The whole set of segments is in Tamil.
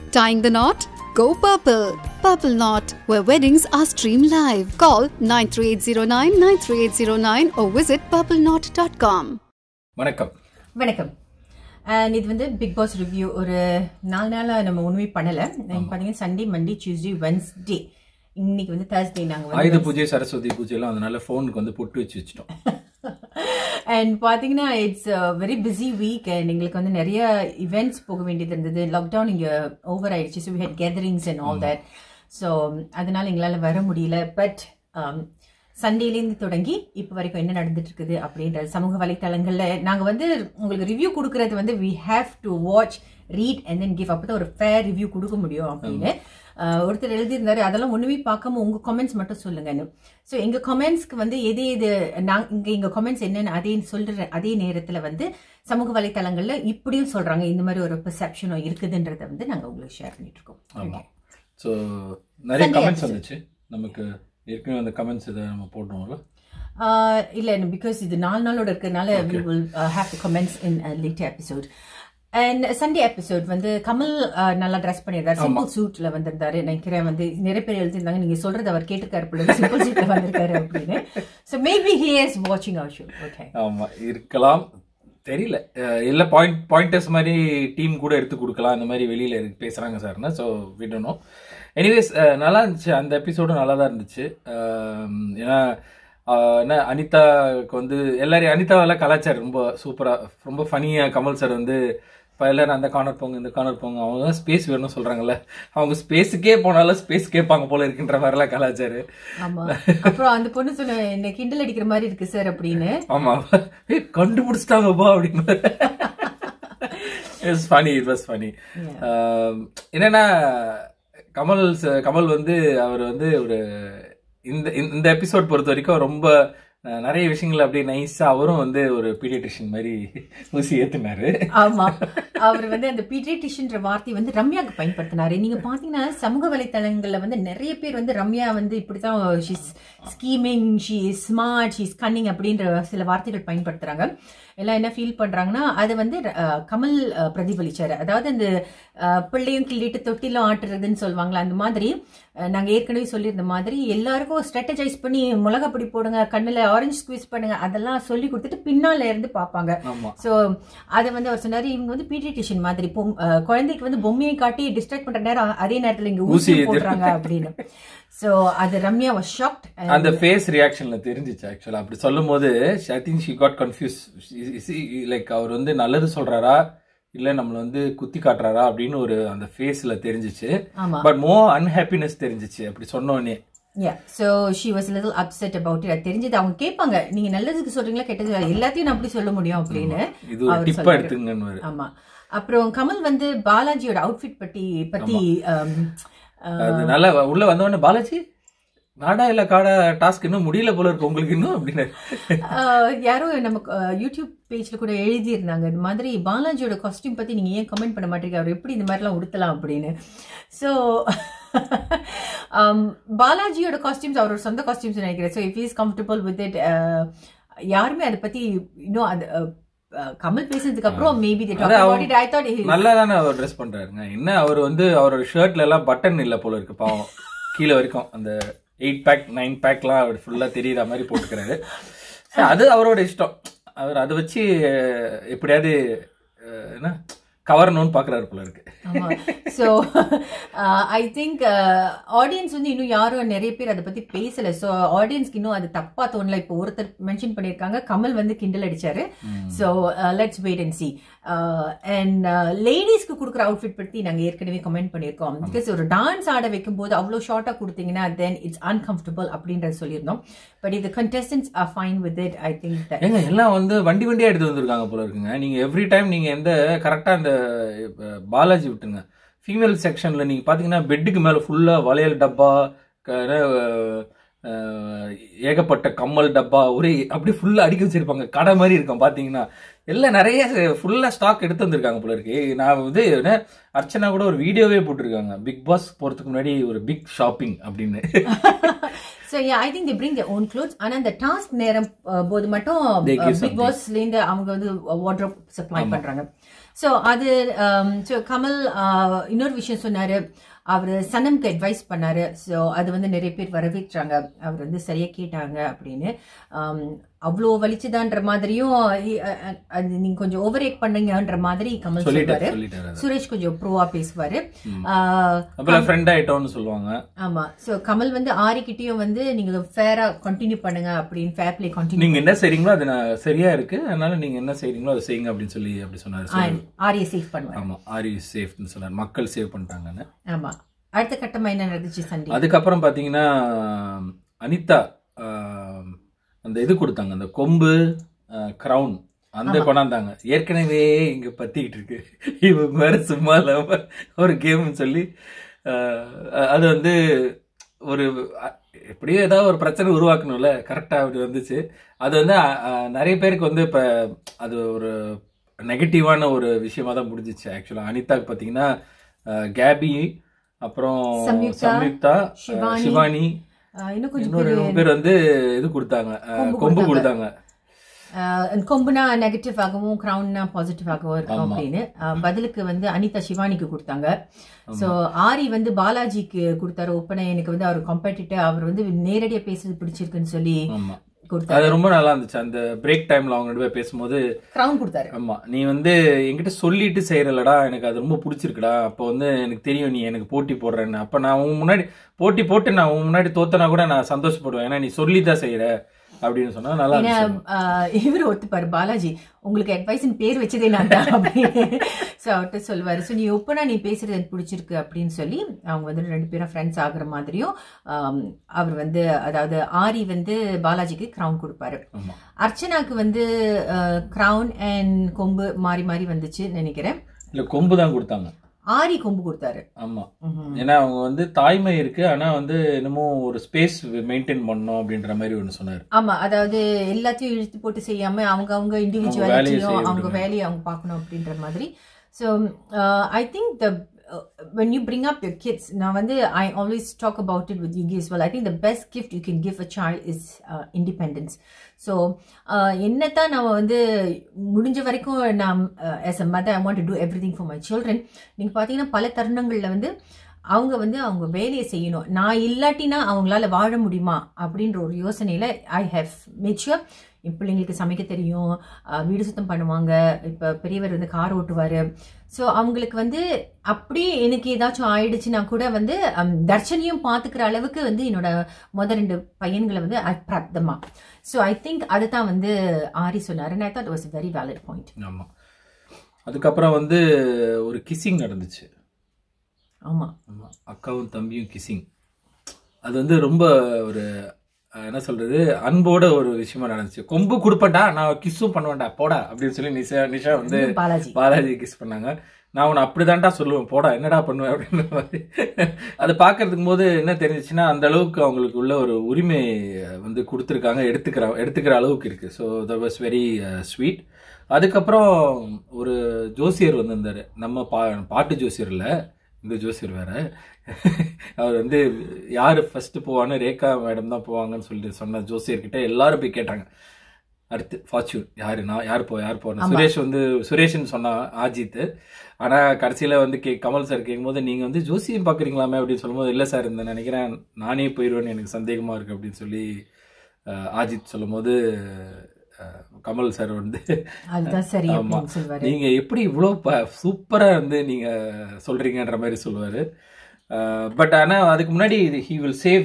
Tying the knot? Go Purple. Purple Knot, where weddings are streamed live. Call 93809 93809 or visit purpleknot.com. வணக்கம் வணக்கம் அண்ட் இது வந்து பிக் பாஸ் ரிவ்யூ ஒரு நாலு நாளாக நம்ம ஒன்றுமே பண்ணலை பார்த்தீங்கன்னா சண்டே மண்டே டியூஸ்டே வென்ஸ்டே இன்னைக்கு வந்து தேர்ஸ்டே நாங்கள் வந்து ஆயுத பூஜை சரஸ்வதி பூஜை எல்லாம் அதனால போனுக்கு வந்து பொட்டு வச்சு வச்சிட்டோம் அண்ட் பார்த்தீங்கன்னா it's very busy week and எங்களுக்கு வந்து நிறைய இவெண்ட்ஸ் போக வேண்டியது இருந்தது லாக்டவுன் இங்கே ஓவர் ஆயிடுச்சு so we had gatherings and all that so அதனால எங்களால் வர முடியல பட் சண்டேலேருந்து தொடங்கி இப்போ வரைக்கும் என்ன நடந்துட்டு இருக்குது அப்படின்ற சமூக வலைத்தளங்கள்ல நாங்கள் வந்து உங்களுக்கு ரிவ்யூ கொடுக்கறது வந்து we have to watch read and then give அப்போ தான் ஒரு ஃபேர் ரிவ்யூ கொடுக்க முடியும் அப்படின்னு அஹ், ஒருத்தர் எழுதியிருந்தாரு அதெல்லாம் ஒண்ணுமே பார்க்காம உங்க கமெண்ட்ஸ் மட்டும் சொல்லுங்கன்னு ஸோ எங்க கமெண்ட்ஸ்க்கு வந்து எது எது நான் இங்க எங்க கமெண்ட்ஸ் என்னன்னு அதே சொல்ற அதே நேரத்துல வந்து சமூக வலைத்தளங்கள்ல இப்படியும் சொல்றாங்க இந்த மாதிரி ஒரு பெர்செப்ஷனும் இருக்குதுன்றத வந்து நாங்க உங்களுக்கு ஷேர் பண்ணிட்டு இருக்கோம் ஆமா ஸோ நிறைய Sunday கமெண்ட்ஸ் episode. வந்துச்சு நமக்கு ஏற்கனவே அந்த கமெண்ட்ஸ் இதை நம்ம போடுறோம்ல Uh, இல்ல பிகாஸ் இது நாலு நாளோட இருக்கிறதுனால we will uh, have the comments in a later episode and Sunday episode வந்து கமல் uh, நல்லா ட்ரெஸ் பண்ணியிருந்தாரு சிம்பிள் சூட்ல வந்திருந்தாரு நினைக்கிறேன் வந்து நிறைய பேர் எழுதியிருந்தாங்க நீங்க சொல்றது அவர் கேட்டிருக்காரு போல சிம்பிள் சூட்ல வந்திருக்காரு அப்படின்னு ஸோ மேபி ஹி இஸ் வாட்சிங் அவர் ஷோ ஓகே ஆமா இருக்கலாம் தெரியல அஹ் இல்ல பாயிண்ட் பாயிண்டர்ஸ் மாதிரி டீம் கூட எடுத்து கொடுக்கலாம் இந்த மாதிரி வெளியில இருக்கு பேசுறாங்க சார்னா ஸோ விடணும் எனிவேஸ் நல்லா இருந்துச்சு அந்த எபிசோடும் நல்லா தான் இருந்துச்சு அஹ் ஏன்னா அஹ் என்ன அனிதாவுக்கு வந்து எல்லாரையும் அனிதாவெல்லாம் கலாச்சாரம் ரொம்ப சூப்பரா ரொம்ப ஃபனியா கமல் சார் வந்து இப்போ எல்லாரும் அந்த கார்னர் போங்க இந்த கார்னர் போங்க அவங்க தான் ஸ்பேஸ் வேணும்னு சொல்றாங்கல்ல அவங்க ஸ்பேஸுக்கே போனாலும் ஸ்பேஸ் கேட்பாங்க போல இருக்குன்ற மாதிரிலாம் கலாச்சாரு ஆமா அப்புறம் அந்த பொண்ணு சொன்ன என்ன கிண்டல் அடிக்கிற மாதிரி இருக்கு சார் அப்படின்னு ஆமா ஏய், கண்டுபிடிச்சிட்டாங்கப்பா அப்படின்னு it's funny it was funny என்னன்னா கமல் ச- கமல் வந்து அவர் வந்து ஒரு இந்த இந்த- இந்த எபிசோட் பொறுத்த வரைக்கும் ரொம்ப அஹ், நிறைய விஷயங்கள் அப்படியே நைஸா அவரும் வந்து ஒரு பீடியட்ரிஷியன் மாதிரி ஊசி ஏத்துனாரு ஆமா அவர் வந்து அந்த பீடியட்ரிஷியன்ற வார்த்தை வந்து ரம்யாக்கு பயன்படுத்தினாரு நீங்க பாத்தீங்கன்னா சமூக வலைத்தளங்கள்ல வந்து நிறைய பேர் வந்து ரம்யா வந்து இப்படித்தான் she's scheming she smart she's cunning அப்படின்ற சில வார்த்தைகள் பயன்படுத்துறாங்க எல்லாம் என்ன ஃபீல் பண்றாங்கன்னா அது வந்து அஹ், கமல் அஹ், பிரதிபலிச்சாரு அதாவது அந்த அஹ், பிள்ளையும் கிள்ளிட்டு தொட்டிலும் ஆட்டுறதுன்னு சொல்லுவாங்களா அந்த மாதிரி அஹ், நாங்க ஏற்கனவே சொல்லியிருந்த மாதிரி எல்லாருக்கும் ஸ்ட்ராட்டஜைஸ் பண்ணி மிளகாப்பொடி போடுங்க கண்ணுல ஆரஞ்சு ஸ்குவீஸ் பண்ணுங்க அதெல்லாம் சொல்லி கொடுத்துட்டு பின்னால இருந்து பார்ப்பாங்க ஆமா சோ அதை வந்து அவர் சொன்னாரு இவங்க வந்து பீடியட்ரிஷியன் மாதிரி பொம்- அஹ் குழந்தைக்கு வந்து பொம்மையை காட்டி டிஸ்ட்ராக்ட் பண்ற நேரம் அதே நேரத்துல இங்க ஊசி ஊசி போடுறாங்க அப்படின்னு சோ அது ரம்யா வாஸ் ஷாக்ட் அந்த ஃபேஸ் ரியாக்ஷன்ல தெரிஞ்சிச்சு ஆக்சுவலா அப்படி சொல்லும் போது I think she got confuse like அவர் வந்து நல்லது சொல்றாரா இல்ல நம்மள வந்து குத்தி காட்டுறாரா அப்படின்னு ஒரு அந்த ஃபேஸ்ல தெரிஞ்சிச்சு ஆமா பட் மோ அன்ஹாப்பினஸ் தெரிஞ்சிச்சு அப்படி சொன்னோடனே yeah so she was little upset about it அது தெரிஞ்சது அவங்க கேட்பாங்க நீங்க நல்லதுக்கு சொல்றீங்களா கெட்டது எல்லாத்தையும் நான் அப்படி சொல்ல முடியும் அப்படின்னு இது ஒரு அவர் டிப்பா சொல்றாரு. எடுத்துங்கன்னு ஆமா அப்புறம் கமல் வந்து பாலாஜியோட அவுட்ஃபிட் பத்தி பத்தி um, uh, அது நல்லா உள்ள வந்தவொடனே பாலாஜி நாடா இல்ல காடா டாஸ்க் இன்னும் முடியல போல இருக்கு உங்களுக்கு இன்னும் அப்படின்னு ஆஹ் யாரோ நம்ம அஹ், யூடியூப் பேஜ்ல கூட எழுதியிருந்தாங்க இந்த மாதிரி பாலாஜியோட காஸ்டியூம் பத்தி நீங்க ஏன் கமெண்ட் பண்ண மாட்டீங்க அவர் எப்படி இந்த மாதிரிலாம் உடுத்தலாம் அப்படின்னு ஸோ பாலாஜியோட காஸ்டியூம்ஸ் அவரோட சொந்த காஸ்டியூம்ஸ் நினைக்கிறேன் so if is comfortable with it யாருமே அதை பத்தி இன்னும் அது அஹ், அஹ், கமல் பேசுனதுக்கு அப்புறம் மேபி அதான் அவங்க- ஐ தாட் நல்லா தானே அவர் ட்ரெஸ் பண்றாருங்க என்ன அவர் வந்து அவரோட ஷர்ட்ல எல்லாம் பட்டன் இல்ல போல இருக்கு பாவம் கீழே வரைக்கும் அந்த எயிட் பேக் நைன் பேக்லாம் அவர் ஃபுல்லா தெரியுற மாதிரி போட்டுக்கிறாரு சரி, அது அவரோட இஷ்டம் அவர் அதை வச்சு அஹ், எப்படியாவது அஹ், என்ன கவரணும்னு பாக்குறாரு போல இருக்கு ஆமா ஸோ ஐ திங்க் ஆடியன்ஸ் வந்து இன்னும் யாரும் நிறைய பேர் அதை பத்தி பேசல ஸோ ஆடியன்ஸ்க்கு இன்னும் அது தப்பா தோணல இப்போ ஒருத்தர் மென்ஷன் பண்ணியிருக்காங்க கமல் வந்து கிண்டல் அடிச்சாரு so let's wait and see and லேடிஸ்க்கு கொடுக்குற அவுட்ஃபிட் பத்தி நாங்க ஏற்கனவே கமெண்ட் பண்ணியிருக்கோம் பிகாஸ் ஒரு டான்ஸ் ஆட வைக்கும் போது அவ்வளோ ஷார்ட்டா கொடுத்தீங்கன்னா தென் இட்ஸ் அன்கம்ஃபர்டபுள் அப்படின்றத சொல்லியிருந்தோம் பட் இது contestants are fine with it I think ஏங்க எல்லாம் வந்து வண்டி வண்டியா எடுத்து வந்திருக்காங்க போல இருக்குங்க நீங்க எவ்ரி டைம் நீங்க எந்த கரெக்டா அந்த இப்ப பாலாஜி விட்டுருங்க ஃபீமேல் செக்ஷன்ல நீங்க பாத்தீங்கன்னா பெட்டுக்கு மேல ஃபுல்லா வளையல் டப்பா க- அஹ், ஏகப்பட்ட கம்மல் டப்பா ஒரே அப்படி ஃபுல்லா அடுக்கி வச்சிருப்பாங்க கடை மாதிரி இருக்கும் பாத்தீங்கன்னா எல்லாம் நிறைய ஃபுல்லா ஸ்டாக் எடுத்து வந்திருக்காங்க போல இருக்கு நான் வந்து என்ன, அர்ச்சனா கூட ஒரு வீடியோவே போட்டிருக்காங்க பிக் பாஸ் போறதுக்கு முன்னாடி ஒரு பிக் ஷாப்பிங் அப்படின்னு so I think the bring the own clothes ஆனா அந்த டாஸ்க் நேரம் uh, போது மட்டும் They give பிக் something. பாஸ்ல இருந்து அவங்க வந்து வாட்ரோப் சப்ளை பண்றாங்க ஸோ அது ஸோ கமல் uh, இன்னொரு விஷயம் சொன்னாரு அவர் சனம்க்கு அட்வைஸ் பண்ணாரு ஸோ அது வந்து நிறைய பேர் வரவேற்றாங்க அவர் வந்து சரியா கேட்டாங்க அப்படின்னு um, அவ்வளோ வலிச்சுதான்ற மாதிரியும் இ- அ- அ- அது நீங்க கொஞ்சம் ஓவர் ஏக் பண்ணுங்கன்ற மாதிரி கமல் சொல்லிட்டாரு சொல்லுவாரு சொல்லிட்டாரு அதை. சுரேஷ் கொஞ்சம் ப்ரோவா பேசுவாரு ஆஹ் அப்புறம் ஃப்ரெண்ட் ஆயிட்டோம்னு சொல்லுவாங்க ஆமா சோ கமல் வந்து ஆரிக்கிட்டயும் வந்து நீங்க ஃபேரா கண்டினியூ பண்ணுங்க அப்படின்னு ஃபேர் பிளே கண்டினியூ நீங்க என்ன செய்றீங்களோ அது நான் சரியா இருக்கு அதனால நீங்க என்ன செய்றீங்களோ அதை செய்யுங்க அப்படின்னு சொல்லி அப்படி சொன்னாரு So, ஆரிய சேவ் பண்ணுவேன் ஆமா ஆர் யூ சேஃப்னு சொன்னார் மக்கள் சேவ் பண்ணிட்டாங்கன்னு ஆமா அடுத்த கட்டமா என்ன நடந்துச்சு சண்டே அதுக்கப்புறம் பாத்தீங்கன்னா அனிதா ஆஹ், அந்த இது கொடுத்தாங்க அந்த கொம்பு கிரவுன் அந்த கொண்டாந்தாங்க ஏற்கனவே இங்க பத்திக்கிட்டு இருக்கு இவங்க வேற சும்மா இல்லாம ஒரு கேம்னு சொல்லி ஆஹ், அது வந்து ஒரு அ- எப்படியோ ஏதாவது ஒரு பிரச்சனை உருவாக்கணும்ல கரெக்டா அப்படி வந்துச்சு அது வந்து அ- அ, நிறைய பேருக்கு வந்து இப்ப அது ஒரு நெகட்டிவான ஒரு விஷயமா தான் முடிஞ்சிச்சு ஆக்சுவலா அனிதாக்கு பாத்தீங்கன்னா அஹ், கேபி அப்புறம் சம்யுக்தா, சம்யுக்தா அஹ், ஷிவானி, சிவானி ஆஹ் இன்னும் கொஞ்சம் இன்னொரு பேர் பேர் வந்து இது கொடுத்தாங்க அஹ், கொம்பு கொம்பு கொடுத்தாங்க. கொடுத்தாங்க ஆஹ் கொம்புனா நெகட்டிவ் ஆகவும் கிரவுன்னா பாசிட்டிவ் ஆகவும் இருக்கும் ஆமா. அப்படின்னு ஆஹ் பதிலுக்கு வந்து அனிதா சிவானிக்கு கொடுத்தாங்க சோ ஆரி வந்து பாலாஜிக்கு கொடுத்தாரு ஒப்பனை எனக்கு வந்து அவர் கம்பெட்டிட்டர் அவர் வந்து நேரடியா பேசுறது பிடிச்சிருக்குன்னு சொல்லி ஆமா கொடுத்தாரு அது ரொம்ப நல்லா இருந்துச்சு அந்த பிரேக் டைம்ல அவங்க ரெண்டு பேர் பேசும்போது கிரவுன் கொடுத்தாரு ஆமா நீ வந்து என்கிட்ட சொல்லிட்டு செய்யறலடா எனக்கு அது ரொம்ப பிடிச்சிருக்குடா அப்போ வந்து எனக்கு தெரியும் நீ எனக்கு போட்டி போடுறேன்னு அப்ப நான் உன் முன்னாடி போட்டி போட்டு நான் உன் முன்னாடி தோத்தனா கூட நான் சந்தோஷப்படுவேன் ஏன்னா நீ சொல்லி தான் செய்யற அப்படின்னு சொன்னா நல்லா ஏன்னா இருந்துச்சு ஆஹ் இவர் ஒத்துப்பாரு பாலாஜி உங்களுக்கு அட்வைஸ் பேர் வச்சதே நான் தான் அப்படின்னு ஸோ அவர்கிட்ட சொல்லுவாரு ஸோ நீ ஒப்பனா நீ பேசுறது எனக்கு பிடிச்சிருக்கு அப்படின்னு சொல்லி அவங்க வந்து ரெண்டு பேரும் ஃப்ரெண்ட்ஸ் ஆகுற மாதிரியும் ஆம், அவர் வந்து அதாவது ஆரி வந்து பாலாஜிக்கு கிரவுன் கொடுப்பாரு ஆமா அர்ச்சனாக்கு வந்து கிரவுன் அண்ட் கொம்பு மாறி மாறி வந்துச்சு நினைக்கிறேன் இல்ல கொம்பு தான் கொடுத்தாங்க ஆரி கொம்பு கொடுத்தாரு ஆமா ம்ஹும். ஏன்னா அவங்க வந்து தாய்மை இருக்கு ஆனா வந்து என்னமோ ஒரு ஸ்பேஸ் மெயின்டைன் பண்ணணும் அப்படின்ற மாதிரி ஒண்ணு சொன்னாரு ஆமா அதாவது எல்லாத்தையும் இழுத்து போட்டு செய்யாம அவங்க அவங்க வேலையை இண்டிவிஜுவாலிட்டியும் செய்ய அவங்க விடணும். வேலையை அவங்க பார்க்கணும் அப்படின்ற மாதிரி so I think the when you bring up your kids நான் வந்து I always talk about it with you as well I think the best gift you can give a child is uh, independence so என்னத்தான் நம்ம வந்து முடிஞ்ச வரைக்கும் நான் as a mother I want to do everything for my children நீங்கள் பார்த்தீங்கன்னா பல தருணங்களில் வந்து அவங்க வந்து அவங்க வேலையை செய்யணும் நான் இல்லாட்டினா அவங்களால வாழ முடியுமா அப்படின்ற ஒரு யோசனையில ஐ ஹேவ் மேச்சர் என் பிள்ளைங்களுக்கு சமைக்க தெரியும் அஹ் வீடு சுத்தம் பண்ணுவாங்க இப்போ பெரியவர் வந்து கார் ஓட்டுவார் ஸோ அவங்களுக்கு வந்து அப்படி எனக்கு ஏதாச்சும் ஆயிடுச்சுன்னா கூட வந்து ஹம், தர்ஷனையும் பார்த்துக்கிற அளவுக்கு வந்து என்னோட முத ரெண்டு பையன்களை வந்து ஐ பிராப்தமா ஸோ ஐ திங்க் அதுதான் வந்து ஆரி சொன்னார் I thought was very valid point ஆமா அதுக்கப்புறம் வந்து ஒரு கிஸ்ஸிங் நடந்துச்சு ஆமாம் ஆமா அக்காவும் தம்பியும் கிஸ்ஸிங் அது வந்து ரொம்ப ஒரு அஹ், என்ன சொல்றது அன்போட ஒரு விஷயமா நடந்துச்சு கொம்பு கொடுப்பேன்டா நான் கிஸ்ஸும் பண்ணுவேன்டா போடா அப்படின்னு சொல்லி நிஷா நிஷா வந்து பாலாஜி பாலாஜி கிஸ் பண்ணாங்க நான் உன்னை அப்படிதான்டா சொல்லுவேன் போடா என்னடா பண்ணுவேன் அப்படின்ற மாதிரி அது பார்க்கறதுக்கு போது என்ன தெரிஞ்சுச்சுன்னா அந்த அளவுக்கு அவங்களுக்கு உள்ள ஒரு உரிமை வந்து கொடுத்துருக்காங்க எடுத்துக்கிற எடுத்துக்கிற அளவுக்கு இருக்கு so that was very sweet அதுக்கப்புறம் ஒரு ஜோசியர் வந்திருந்தாரு நம்ம பா பாட்டு ஜோசியர் இல்ல இந்த ஜோசியர் வேற அவர் வந்து யாரு ஃபர்ஸ்ட் போவான்னு ரேகா மேடம் தான் போவாங்கன்னு சொல்லிட்டு சொன்ன ஜோசியர்கிட்ட எல்லாரும் போய் கேட்டாங்க அடுத்து ஃபார்ச்சூன் யாரு நான் யார் போ யார் போன சுரேஷ் வந்து சுரேஷ்னு சொன்னா ஆஜித் ஆனா கடைசியில வந்து கே கமல் சார் கேட்கும்போது நீங்க வந்து ஜோசியம் பாக்குறீங்களாமே அப்படின்னு சொல்லும்போது இல்ல சார் இந்த நினைக்கிறேன் நானே போயிடுவேன்னு எனக்கு சந்தேகமா இருக்கு அப்படின்னு சொல்லி அஹ், ஆஜித் சொல்லும்போது அஹ், கமல் சார் வந்து அதுதான் சரி ஆமா. அப்படின்னு சொல்லுவாரு நீங்க எப்படி இவ்வளோ சூப்பரா வந்து நீங்க சொல்றீங்கன்ற மாதிரி சொல்லுவாரு பட் ஆனா அதுக்கு முன்னாடி ஹி வில் சேவ்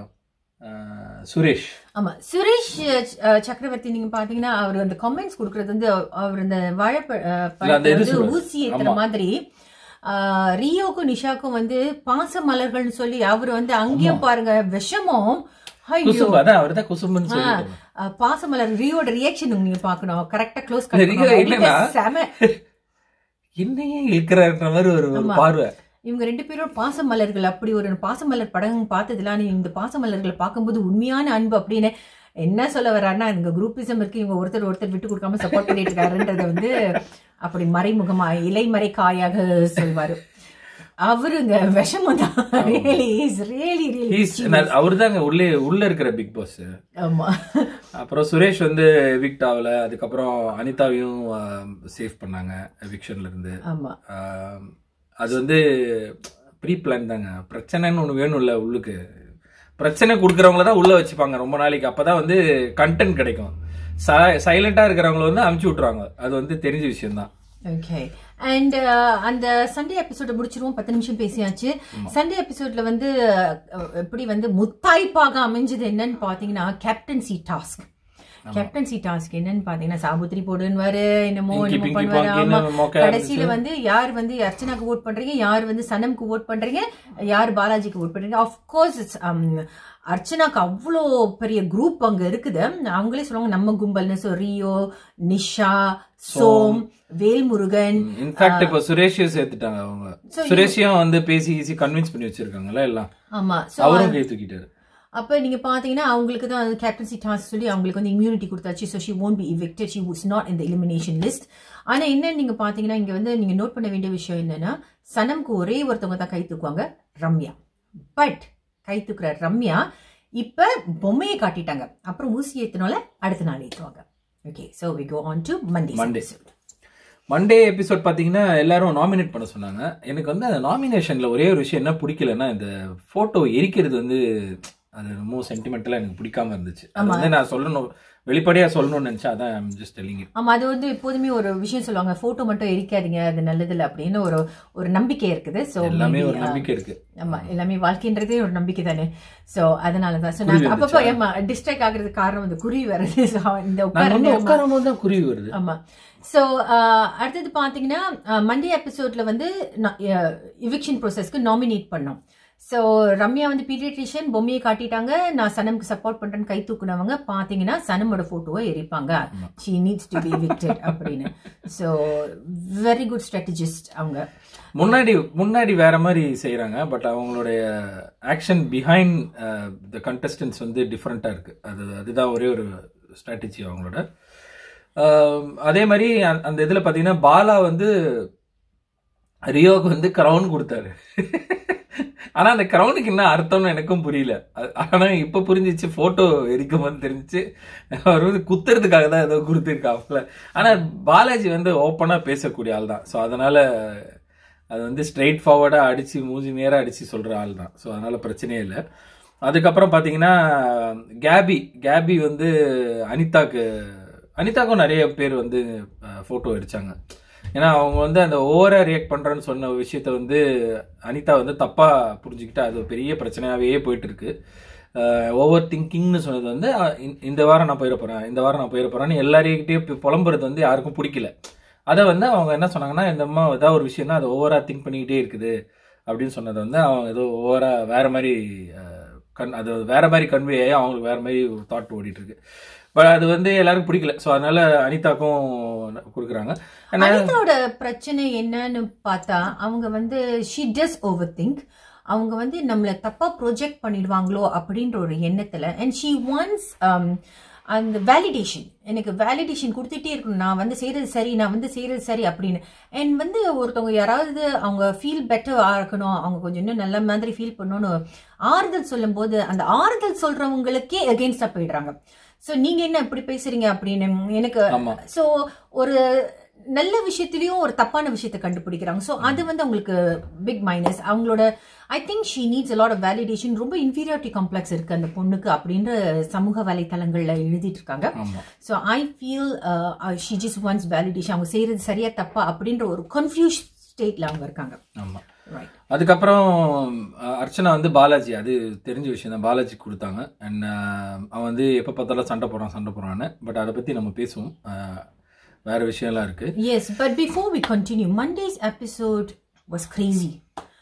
சுரேஷ் ஆமா சுரேஷ் அஹ், சக்கரவர்த்தி நீங்க பாத்தீங்கன்னா அவர் அந்த கமெண்ட்ஸ் கொடுக்கறது வந்து அவர் அந்த வாழைப்ப அஹ், இல்ல, அந்த பழத்தை இது வந்து சொல்லுவாரு. ஊசி ஏத்துற ஆமா. மாதிரி ஆஹ், ரியோக்கும் நிஷாக்கும் வந்து பாச மலர்கள்னு சொல்லி அவர் வந்து அங்கேயும் பாருங்க விஷமும் ஐயோ குசும்பு அதான் அவர் தான் குசும்புன்னு சொல்லிட்டு அஹ், பாசமலர் ரியோட ரியாக்ஷன் நீங்க பாக்கணும் கரெக்டா க்ளோஸ் இல்ல, ரியோ இல்லைன்னா- செம என்னையே இழுக்கிறாருன்ற மாதிரி ஒரு ஒரு ஆமா. பார்வை இவங்க ரெண்டு பேரும் பாசமலர்கள் அப்படி ஒரு பாசமலர் படம் பார்த்ததுல ஆனா இந்த பாசமலர்களை பார்க்கும்போது உண்மையான அன்பு அப்படின்னு என்ன சொல்ல வர்றாருன்னா இங்க குரூப்பிசம் இருக்கு இவங்க ஒருத்தர் ஒருத்தர் விட்டு கொடுக்காம சப்போர்ட் பண்ணிட்டு இருக்காருன்றத வந்து அப்படி மறைமுகமா இலைமறை காயாக சொல்வாரு அவருங்க விஷமம் தான் really is really he's really அவர் தாங்க உள்ளே உள்ள இருக்கிற பிக் பாஸ் ஆமா அப்புறம் சுரேஷ் வந்து எவிக்ட் ஆகல அதுக்கப்புறம் அனிதாவையும் சேவ் பண்ணாங்க எவிக்ஷன்ல இருந்து ஆமா ஆம், அது வந்து ப்ரீ பிளான் தாங்க பிரச்சனைன்னு ஒன்று வேணும்ல உள்ளுக்கு பிரச்சனை கொடுக்குறவங்கள தான் உள்ள வச்சுப்பாங்க ரொம்ப நாளைக்கு அப்பதான் வந்து கண்டென்ட் கிடைக்கும் சைலண்டா இருக்கிறவங்கள வந்து அமுச்சு விட்டுருவாங்க அது வந்து தெரிஞ்ச விஷயம் தான் ஓகே அண்ட் அந்த சண்டே எபிசோட முடிச்சிருவோம் பத்து நிமிஷம் பேசியாச்சு சண்டே எபிசோட்ல வந்து அஹ், எப்படி வந்து முத்தாய்ப்பாக அமைஞ்சது என்னன்னு பாத்தீங்கன்னா கேப்டன்சி டாஸ்க் கேப்டன்சி டாஸ்க் என்னன்னு பாத்தீங்கன்னா சாபுத்திரி போடுன்னுவாரு என்னமோ Pinky, என்னமோ Pinky, பண்ணுவாரு Ponky ஆமா ன்னு மொக்கையா கடைசியில வந்து யார் வந்து அர்ச்சனாக்கு ஓட் பண்றீங்க யார் வந்து சனம்க்கு ஓட் பண்றீங்க யார் பாலாஜிக்கு ஓட் பண்றீங்க ஆஃப்கோர்ஸ் அர்ச்சனாக்கு அவ்வளோ பெரிய குரூப் அங்க இருக்குது அவங்களே சொல்லுவாங்க நம்ம கும்பல்னு ஸோ ரியோ நிஷா சோம் வேல்முருகன் இன்ஃபேக்ட் இப்போ சுரேஷையும் சேர்த்துட்டாங்க அவங்க சுரேஷையும் வந்து பேசி ஈஸி கன்வின்ஸ் பண்ணி வச்சிருக்காங்கல்ல எல்லாம் ஆமா ஸோ அவரும் கை தூக்கிட்டாரு அப்ப நீங்க பாத்தீங்கன்னா அவங்களுக்கு தான் கேப்டன்சி டாஸ்க் சொல்லி அவங்களுக்கு வந்து இம்யூனிட்டி கொடுத்தாச்சு so she won't be evicted she was not in the elimination list ஆனா என்ன நீங்க பாத்தீங்கன்னா இங்க வந்து நீங்க நோட் பண்ண வேண்டிய விஷயம் என்னன்னா சனம்க்கு ஒரே ஒருத்தவங்க தான் கை தூக்குவாங்க ரம்யா பட் கை தூக்குற ரம்யா இப்ப பொம்மையை காட்டிட்டாங்க அப்புறம் ஊசி ஏத்தினால அடுத்த நாள் ஏத்துவாங்க okay so we go on to Monday Monday. Monday episode பாத்தீங்கன்னா எல்லாரும் நாமினேட் பண்ண சொன்னாங்க எனக்கு வந்து அந்த நாமினேஷன்ல ஒரே ஒரு விஷயம் என்ன பிடிக்கலன்னா இந்த போட்டோ எரிக்கிறது வந்து அது ரொம்ப சென்டிமெண்டலா எனக்கு பிடிக்காம இருந்துச்சு அது வந்து நான் சொல்லணும் வெளிப்படையா சொல்லணும்னு நினைச்சா அதான் ஐம் ஜஸ்ட் டெல்லிங் ஆமா அது வந்து எப்போதுமே ஒரு விஷயம் சொல்லுவாங்க போட்டோ மட்டும் எரிக்காதீங்க அது நல்லது இல்ல அப்படின்னு ஒரு ஒரு நம்பிக்கை இருக்குது ஸோ எல்லாமே ஒரு நம்பிக்கை இருக்கு ஆமா எல்லாமே வாழ்க்கைன்றதே ஒரு நம்பிக்கை தானே சோ அதனாலதான் சோ நாங்க அப்பப்போ ஏமா டிஸ்ட்ராக்ட் ஆகுறதுக்கு காரணம் இந்த குருவி வருது So, இந்த நான் உட்கார வந்து உட்காரும் போது தான் குருவி வருது ஆமா சோ அடுத்தது பாத்தீங்கன்னா மண்டே எபிசோட்ல வந்து இவிக்ஷன் ப்ரோசஸ்க்கு நாமினேட் பண்ணோம் சோ ரம்யா வந்து பீடியட்ரிஷியன் பொம்மையை காட்டிட்டாங்க நான் சனம்க்கு சப்போர்ட் பண்றேன்னு கை தூக்குனவங்க பாத்தீங்கன்னா சனமோட போட்டோவை எரிப்பாங்க she needs to be evicted அப்படின்னு சோ வெரி குட் ஸ்ட்ராட்டஜிஸ்ட் அவங்க முன்னாடி முன்னாடி வேற மாதிரி செய்யறாங்க பட் அவங்களுடைய ஆக்ஷன் பிஹைண்ட் த கண்டஸ்டன்ஸ் வந்து டிஃப்ரெண்டா இருக்கு அது அதுதான் ஒரே ஒரு ஸ்ட்ராட்டஜி அவங்களோட ஆம், அதே மாதிரி அந்த- அந்த இதுல பாத்தீங்கன்னா பாலா வந்து ரியோக்கு வந்து கிரவுன் கொடுத்தாரு ஆனா அந்த கிரவுனுக்கு என்ன அர்த்தம்னு எனக்கும் புரியல அது- ஆனா இப்ப புரிஞ்சிச்சு போட்டோ எரிக்கும் போது தெரிஞ்சிச்சு அவர் வந்து குத்துறதுக்காக தான் ஏதோ கொடுத்துருக்காப்புல ஆனா பாலாஜி வந்து ஓப்பனா பேசக்கூடிய ஆள் தான் ஸோ அதனால அது வந்து ஸ்ட்ரெயிட் ஃபார்வர்டா அடிச்சு மூஞ்சி நேரா அடிச்சு சொல்ற ஆள் தான் ஸோ அதனால பிரச்சனையே இல்லை அதுக்கப்புறம் பாத்தீங்கன்னா கேபி கேபி வந்து அனிதாக்கு அனிதாக்கும் நிறைய பேர் வந்து போட்டோ அடிச்சாங்க ஏன்னா அவங்க வந்து அந்த ஓவரா ரியாக்ட் பண்றேன்னு சொன்ன விஷயத்த வந்து அனிதா வந்து தப்பா புரிஞ்சுக்கிட்டு அது பெரிய பிரச்சனையாவே போயிட்டு இருக்கு ஓவர் திங்கிங்னு சொன்னது வந்து அஹ், இந்த- இந்த வாரம் நான் போயிட போறேன் இந்த வாரம் நான் போயிட போறேன்னு எல்லாரையும் புலம்புறது வந்து யாருக்கும் பிடிக்கல அதை வந்து அவங்க என்ன சொன்னாங்கன்னா இந்த அம்மா ஏதாவது ஒரு விஷயம்னா அது ஓவரா திங்க் பண்ணிக்கிட்டே இருக்குது அப்படின்னு சொன்னதை வந்து அவங்க ஏதோ ஓவரா வேற மாதிரி அஹ், கண் அது வேற மாதிரி கன்வே ஆகி அவங்களுக்கு வேற மாதிரி ஒரு தாட் ஓடிட்டு இருக்கு பட் அது வந்து எல்லாருக்கும் பிடிக்கல ஸோ அதனால அனிதாக்கும் கொடுக்குறாங்க ஆனா அனிதாவோட பிரச்சனை என்னன்னு பார்த்தா அவங்க வந்து ஷி டஸ் ஓவர் திங்க் அவங்க வந்து நம்மளை தப்பா ப்ரொஜெக்ட் பண்ணிடுவாங்களோ அப்படின்ற ஒரு எண்ணத்துல அண்ட் ஷி ஒன்ஸ் அந்த வேலிடேஷன் எனக்கு வேலிடேஷன் கொடுத்துட்டே இருக்கணும் நான் வந்து செய்யறது சரி நான் வந்து செய்யறது சரி அப்படின்னு அண்ட் வந்து ஒருத்தவங்க யாராவது அவங்க ஃபீல் பெட்டர் இருக்கணும் அவங்க கொஞ்சம் இன்னும் நல்ல மாதிரி ஃபீல் பண்ணணும்னு ஆறுதல் சொல்லும்போது அந்த ஆறுதல் சொல்றவங்களுக்கே அகெயின்ஸ்டா போயிடுறாங்க ஸோ நீங்க என்ன இப்படி பேசுறீங்க அப்படின்னு எனக்கு ஆமா ஸோ ஒரு நல்ல விஷயத்திலயும் ஒரு தப்பான விஷயத்தை கண்டுபிடிக்கிறாங்க ஸோ அது வந்து அவங்களுக்கு பிக் மைனஸ் அவங்களோட I think she needs lot of validation ரொம்ப இன்ஃபீரியாரிட்டி காம்ப்ளெக்ஸ் இருக்கு அந்த பொண்ணுக்கு அப்படின்ற சமூக வலைத்தளங்கள்ல எழுதிட்டு இருக்காங்க ஆமா so I feel she just wants validation அவங்க செய்யறது சரியா தப்பா அப்படின்ற ஒரு கன்ஃபியூஸ் ஸ்டேட்ல அவங்க இருக்காங்க ஆமா ரைட் அதுக்கப்புறம் அஹ், அர்ச்சனா வந்து பாலாஜி அது தெரிஞ்ச விஷயம் தான் பாலாஜி கொடுத்தாங்க அண்ட் அவன் வந்து எப்போ பார்த்தாலும் சண்டை போடுறான் சண்டை போடுறான்னு பட் அதை பற்றி நம்ம பேசுவோம் அஹ், வேற விஷயம்லாம் இருக்கு Yes, but before we continue, Monday's episode was crazy.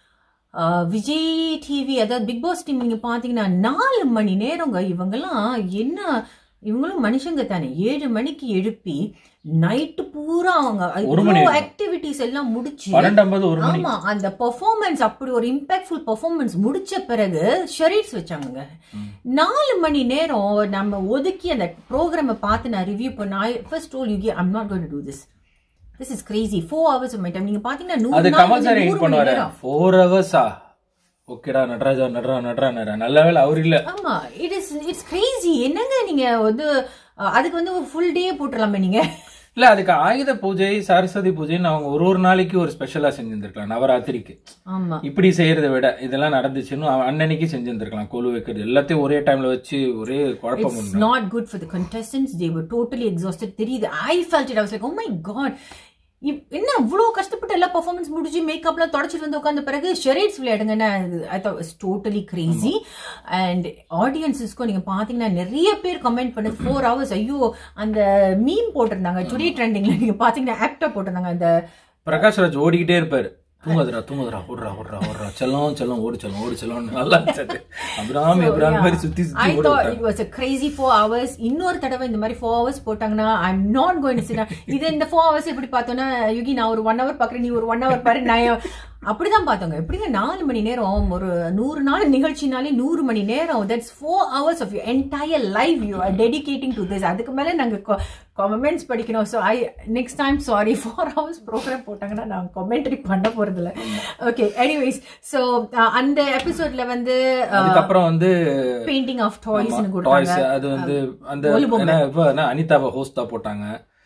Uh, Vijay TV அதாவது பிக் பாஸ் டீம் நீங்க பாத்தீங்கன்னா நாலு மணி நேரங்க இவங்கெல்லாம் என்ன இவங்களும் மனுஷங்க தானே ஏழு மணிக்கு எழுப்பி நைட்டு பூரா அவங்க ஒரு மணி வரைக்கும். ஆக்டிவிட்டிஸ் எல்லாம் முடிச்சு பன்னெண்டு ஐம்பது ஒரு மணி ஆமா அந்த பெர்ஃபார்மன்ஸ் அப்படி ஒரு இம்பாக்ட்ஃபுல் பெர்ஃபார்மன்ஸ் முடிச்ச பிறகு ஷெரீட்ஸ் வச்சாங்க நாலு மணி நேரம் நம்ம ஒதுக்கி அந்த ப்ரோக்ராமை பார்த்து நான் ரிவ்யூ பண்ண I first told you I'm not going to to this this is crazy four hours of my time நீங்க பாத்தீங்கன்னா நூறு அது நாள் கமல் வந்து சார் நூறு எயிட் மணி பண்ணுவாரு நேரம். ஃபோர் ஹவர்ஸா ஓகேடா நடராஜா நடரா நடரா நடரா நல்ல வேலை அவர் இல்ல ஆமா இட் இஸ் இட்ஸ் கிரேசி என்னங்க நீங்க வந்து அஹ், அதுக்கு வந்து ஒரு ஃபுல் டே போட்டுடலாமே நீங்க இல்ல அதுக்கு ஆயுத பூஜை சரஸ்வதி பூஜைன்னு அவங்க ஒரு ஒரு நாளைக்கு ஒரு ஸ்பெஷலா செஞ்சிருந்திருக்கலாம் நவராத்திரிக்கு ஆமா இப்படி செய்யறதை விட இதெல்லாம் நடந்துச்சுன்னு அவன் அன்னன்னைக்கு செஞ்சிருந்திருக்கலாம் கொலு வைக்கிறது எல்லாத்தையும் ஒரே டைம்ல வச்சு ஒரே குழப்பம் It's உண்டு. not good for the contestants. They were totally exhausted. தெரியுது ஐ felt it. I was like, oh my god. இப்- என்ன இவ்வளோ கஷ்டப்பட்டு எல்லா பர்ஃபார்மன்ஸ் முடிஞ்சு மேக்கப்லாம் தொடச்சிட்டு வந்து உட்காந்த பிறகு ஷெரேட்ஸ் விளையாடுங்கன்னா I thought is totally crazy and ஆடியன்ஸஸ்க்கும் நீங்க பாத்தீங்கன்னா நிறைய பேர் கமெண்ட் பண்ணது ஃபோர் ஹவர்ஸ் ஐயோ அந்த மீம் போட்டிருந்தாங்க டுடே ட்ரெண்டிங்ல நீங்க பாத்தீங்கன்னா ஆக்டர் போட்டிருந்தாங்க அந்த பிரகாஷ் ராஜ் ஓடிக்கிட்டே இருப்பாரு தூங்குதுடா தூங்குதுடா ஓடுறா ஓடுறா ஓடுறா செல்லம் செல்லம் ஓடு செல்லம் ஓடு செல்லம் நல்லா இருந்துச்சு அபிராமி அபிராமி மாதிரி சுத்தி ஐ சுத்தி தாட் ஓடுவாங்க it was a crazy four hours இன்னொரு தடவை இந்த மாதிரி ஃபோர் ஹவர்ஸ் போட்டாங்கன்னா I am not going to இது இந்த ஃபோர் ஹவர்ஸ் எப்படி பார்த்தோன்னா யுகி நான் ஒரு ஒன் ஹவர் பார்க்குறேன் நீ ஒரு ஒன் ஹவர் பாரு நான் அப்படிதான் பார்த்தோங்க எப்படிங்க நாலு மணி நேரம் ஒரு நூறு நாள் நிகழ்ச்சினாலே நூறு மணி நேரம் that's four hours of you entire life you are dedicating to this அதுக்கு மேலே நாங்கள் கமெண்ட்ஸ் படிக்கணும் so I next time sorry four hours programme போட்டாங்கன்னா நான் கமெண்ட்ரி பண்ண போறதில்ல ஓகே எனிவேஸ் ஸோ அந்த எபிசோட்ல வந்து அதுக்கப்புறம் வந்து பெயிண்டிங் ஆஃப் டாய்ஸ்னு டாய்ஸ் கொடுத்தாங்க அது வந்து அந்த கோலு பொம்மை. என்ன இப்போ என்ன அனிதாவை ஹோஸ்டா போட்டாங்க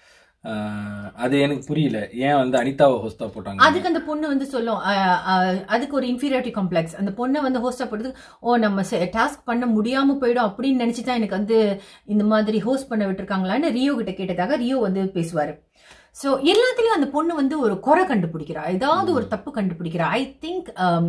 அஹ், அது எனக்கு புரியல ஏன் வந்து அனிதாவை ஹோஸ்டா போட்டாங்க அதுக்கு அந்த பொண்ணு வந்து சொல்லும் அஹ், அஹ், அதுக்கு ஒரு இன்ஃபீரியாரிட்டி காம்ப்ளெக்ஸ் அந்த பொண்ணை வந்து ஹோஸ்டா போடுறதுக்கு ஓ நம்ம டாஸ்க் பண்ண முடியாம போயிடும் அப்படின்னு நினைச்சு தான் எனக்கு வந்து இந்த மாதிரி ஹோஸ்ட் பண்ண விட்டுருக்காங்களான்னு ரியோ கிட்ட கேட்டதாக ரியோ வந்து பேசுவாரு ஸோ எல்லாத்துலயும் அந்த பொண்ணு வந்து ஒரு குறை கண்டுபிடிக்கிறா ஏதாவது ஒரு தப்பு கண்டுபிடிக்கிறா ஐ திங்க்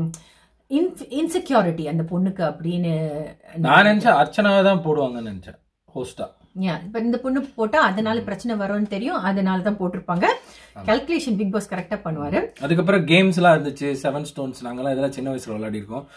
இன்செக்யூரிட்டி அந்த பொண்ணுக்கு அப்படின்னு நான் நினைச்சேன் அர்ச்சனாவை தான் போடுவாங்கன்னு நினைச்சேன் ஹோஸ்டா இப்போ இந்த பொண்ணு போட்டா அதனால பிரச்சனை வரும்னு தெரியும் அதனால தான் போட்டிருப்பாங்க கால்குலேஷன் பிக் பாஸ் கரெக்டா பண்ணுவாரு அதுக்கப்புறம் கேம்ஸ்லாம் இருந்துச்சு செவன் ஸ்டோன்ஸ் நாங்களாம் இதெல்லாம் சின்ன வயசுல விளையாடி இருக்கோம்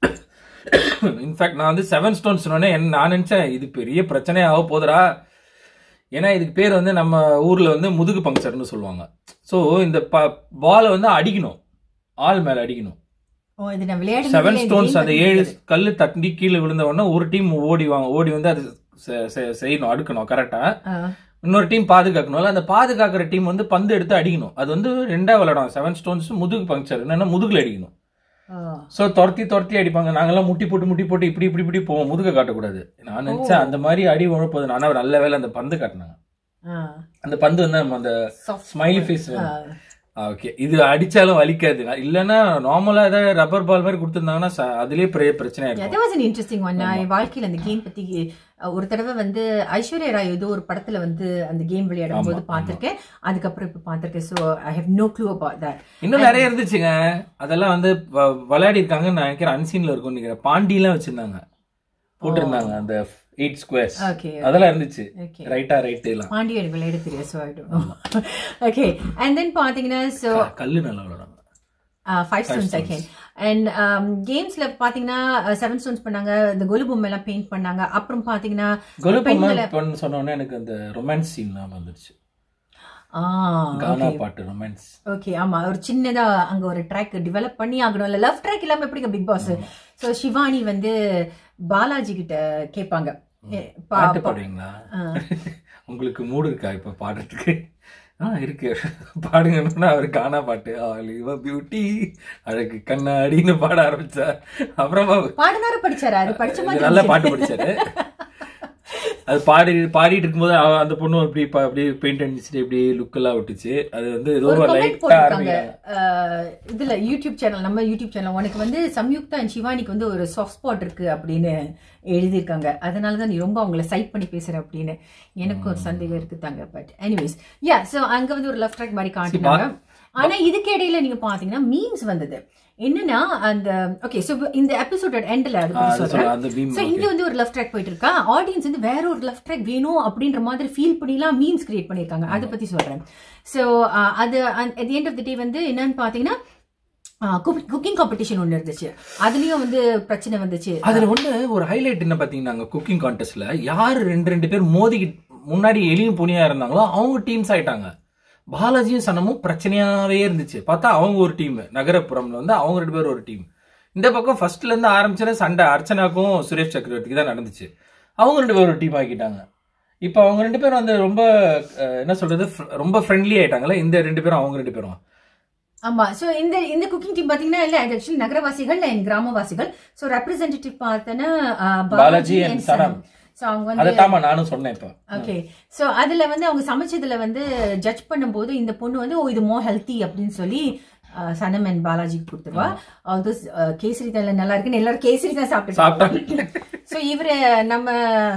இன்ஃபேக்ட் நான் வந்து செவன் ஸ்டோன்ஸ் என்ன நான் நினைச்சேன் இது பெரிய பிரச்சனையாக போதுடா ஏன்னா இதுக்கு பேர் வந்து நம்ம ஊர்ல வந்து முதுகு பங்க்சர்னு சொல்லுவாங்க ஸோ இந்த பாலை வந்து அடிக்கணும் ஆள் மேல அடிக்கணும் ஓ இது நான் விளையாடி செவன் ஸ்டோன்ஸ் அந்த ஏழு கல்லு தட்டி கீழே விழுந்த உடனே ஒரு டீம் ஓடி வாங்க ஓடி வந்து அது செ- செ- செய்யணும் அடுக்கணும் கரெக்டா இன்னொரு டீம் பாதுகாக்கணும்ல அந்த பாதுகாக்கிற டீம் வந்து பந்து எடுத்து அடிக்கணும் அது வந்து ரெண்டா விளையாடும் செவன் ஸ்டோன்ஸ் முதுகு பங்க்சர் என்னன்னா முதுகுல அடிக்கணும் சோ துரத்தி துரத்தி அடிப்பாங்க நாங்கெல்லாம் முட்டி போட்டு முட்டி போட்டு இப்படி இப்படி இப்படி போவோம் முதுக காட்டக்கூடாது நான் நினைச்சேன் அந்த மாதிரி அடி உழப்பது ஆனா நல்ல வேலை அந்த பந்து காட்டினாங்க அந்த பந்து வந்து நம்ம அந்த ஸ்மைலி ஃபேஸ் ஓகே இது அடிச்சாலும் வலிக்காது நான் இல்லைன்னா நார்மலா ஏதாவது ரப்பர் பால் மாதிரி கொடுத்துருந்தாங்கன்னா ச- அதுலயே பெரிய பிரச்சனையா இருக்கும் that was an interesting one நான் என் வாழ்க்கையில அந்த கேம் பத்தி அஹ், ஒரு தடவை வந்து ஐஸ்வர்யா ராய் ஏதோ ஒரு படத்துல வந்து அந்த கேம் விளையாடும் போது பார்த்திருக்கேன் அதுக்கப்புறம் இப்ப பார்த்திருக்கேன் so I have no clue about that இன்னும் நிறைய இருந்துச்சுங்க அதெல்லாம் வந்து வ- விளையாடி இருக்காங்கன்னு நான் நினைக்கிறேன் அன்சீன்ல இருக்கும்னு நினைக்கிறேன் பாண்டிலாம் வச்சிருந்தாங்க போட்டிருந்தாங்க அந்த எயிட் ஸ்கொயர்ஸ் ஓகே அதெல்லாம் இருந்துச்சு Okay. ரைட்டா ரைட் எல்லாம் பாண்டிய எனக்கு விளையாட தெரியும் so I don't okay and then பாத்தீங்கன்னா ஸோ க- கல்லு நல்லா விளையாடுவாங்க ஃபைவ் ஸ்டோன்ஸ் செகண்ட் அண்ட் கேம்ஸ்ல பாத்தீங்கன்னா செவன் ஸ்டோன்ஸ் பண்ணாங்க இந்த கொலு பொம்மை எல்லாம் பெயிண்ட் பண்ணாங்க அப்புறம் பாத்தீங்கன்னா பெண்களை கொலுப்பம்மா சொன்ன உடனே எனக்கு அந்த ரொமான்ஸ் சீன்லாம் வந்துருச்சு ஆ கானா பாட்டு ரொமான்ஸ் ஓகே ஆமா ஒரு சின்னதா அங்க ஒரு ட்ராக் டெவலப் பண்ணி ஆகணும்ல லவ் ட்ராக் இல்லாம எப்படிங்க பிக் பாஸ் சோ சிவானி வந்து பாலாஜி கிட்ட கேட்பாங்க ஏ, பா- பாட்டு பா- பாடுவீங்களா உங்களுக்கு மூடு இருக்கா இப்ப பாடுறதுக்கு ஆ இருக்கு பாடுங்கன்னா அவர் கானா பாட்டு ஆலிவ பியூட்டி அழகு கண்ணாடின்னு பாட ஆரம்பிச்சார் அப்புறமா பாடினாரு படிச்சாரு அது படிச்ச இது மாதிரி நல்ல இருந்துச்சு. பாட்டு படிச்சாரு அது பாடி பாடிட்டு இருக்கும்போது அவ- அந்த பொண்ணு அப்படி ப- அப்படியே பெயிண்ட் அடிச்சுட்டு இப்படி லுக் எல்லாம் விட்டுச்சு அது வந்து ஏதோ ஒரு கமெண்ட் லைட்டா போட்டிருக்காங்க ஆரம்பிக்கிறாங்க அஹ், இதுல யூடியூப் சேனல் நம்ம யூடியூப் சேனல் உனக்கு வந்து சம்யுக்தா அண்ட் சிவானிக்கு வந்து ஒரு சாஃப்ட் ஸ்பாட் இருக்கு அப்படின்னு எழுதியிருக்காங்க அதனால தான் நீ ரொம்ப அவங்கள சைட் பண்ணி பேசுற அப்படின்னு எனக்கு ஒரு சந்தேகம் இருக்கு தாங்க பட் எனிவேஸ் யா சோ அங்க வந்து ஒரு லெஃப்ட் ட்ராக் மாதிரி காட்டினாங்க ஆனா இதுக்கு இடையில நீங்க பாத்தீங்கன்னா மீம்ஸ் வந்தது என்னன்னா அந்த ஓகே சோ இந்த எபிசோட எண்ட்ல அது ஆ, பத்தி அது சொல்றேன் சொல்ல- அந்த beam சோ இங்க வந்து ஒரு லெஃப்ட் ட்ராக் போயிட்டு இருக்கா ஆடியன்ஸ் வந்து வேற ஒரு லெஃப்ட் ட்ராக் வேணும் அப்படின்ற மாதிரி ஃபீல் பண்ணிலாம் மீம்ஸ் கிரியேட் பண்ணிருக்காங்க அதை பத்தி சொல்றேன் சோ அது at the end of the day வந்து என்னன்னு பாத்தீங்கன்னா குக்கிங் காம்படிஷன் ஒண்ணு இருந்துச்சு அதுலயும் வந்து பிரச்சனை வந்துச்சு அதுல ஒண்ணு ஒரு ஹைலைட் என்ன பாத்தீங்கன்னா குக்கிங் கான்டெஸ்ட்ல யாரு ரெண்டு ரெண்டு பேர் மோதி முன்னாடி எலியும் புனியா இருந்தாங்களோ அவங்க டீம்ஸ் ஆயிட்டாங்க பாலாஜியும் சனமும் பிரச்சனையாவே இருந்துச்சு பார்த்தா அவங்க ஒரு டீம் நகரப்புறம்ல வந்து அவங்க ரெண்டு பேரும் ஒரு டீம் இந்த பக்கம் ஃபர்ஸ்ட்ல இருந்து ஆரம்பிச்சது சண்டை அர்ச்சனாக்கும் சுரேஷ் சக்கரவர்த்திக்கு தான் நடந்துச்சு அவங்க ரெண்டு பேரும் ஒரு டீம் ஆக்கிட்டாங்க இப்போ அவங்க ரெண்டு பேரும் வந்து ரொம்ப அஹ், என்ன சொல்றது fr- ரொம்ப ஃப்ரெண்ட்லி ஆயிட்டாங்கல்ல இந்த ரெண்டு பேரும் அவங்க ரெண்டு பேரும் ஆமா சோ இந்த இந்த குக்கிங் டீம் பாத்தீங்கன்னா இல்ல ஆக்சுவலி நகரவாசிகள் அண்ட் கிராமவாசிகள் சோ ரெப்ரசன்டேட்டிவ் பார்த்தனா பாலாஜி and சனம். சோ அவங்க அதை வந்து தாமா நானும் சொன்னேன் இப்போ ஓகே சோ அதுல வந்து அவங்க சமைச்சதுல வந்து ஜட்ஜ் பண்ணும்போது இந்த பொண்ணு வந்து ஓ இது மோ ஹெல்த்தி அப்படின்னு சொல்லி அஹ், சனம் அண்ட் பாலாஜிக்கு கொடுத்துருவா ஆல்தோ கேசரி தான் நல்லா இருக்குன்னு எல்லாரும் கேசரி தான் சாப்பிட்டு சாப்பிட்டாங்க சோ இவரு நம்ம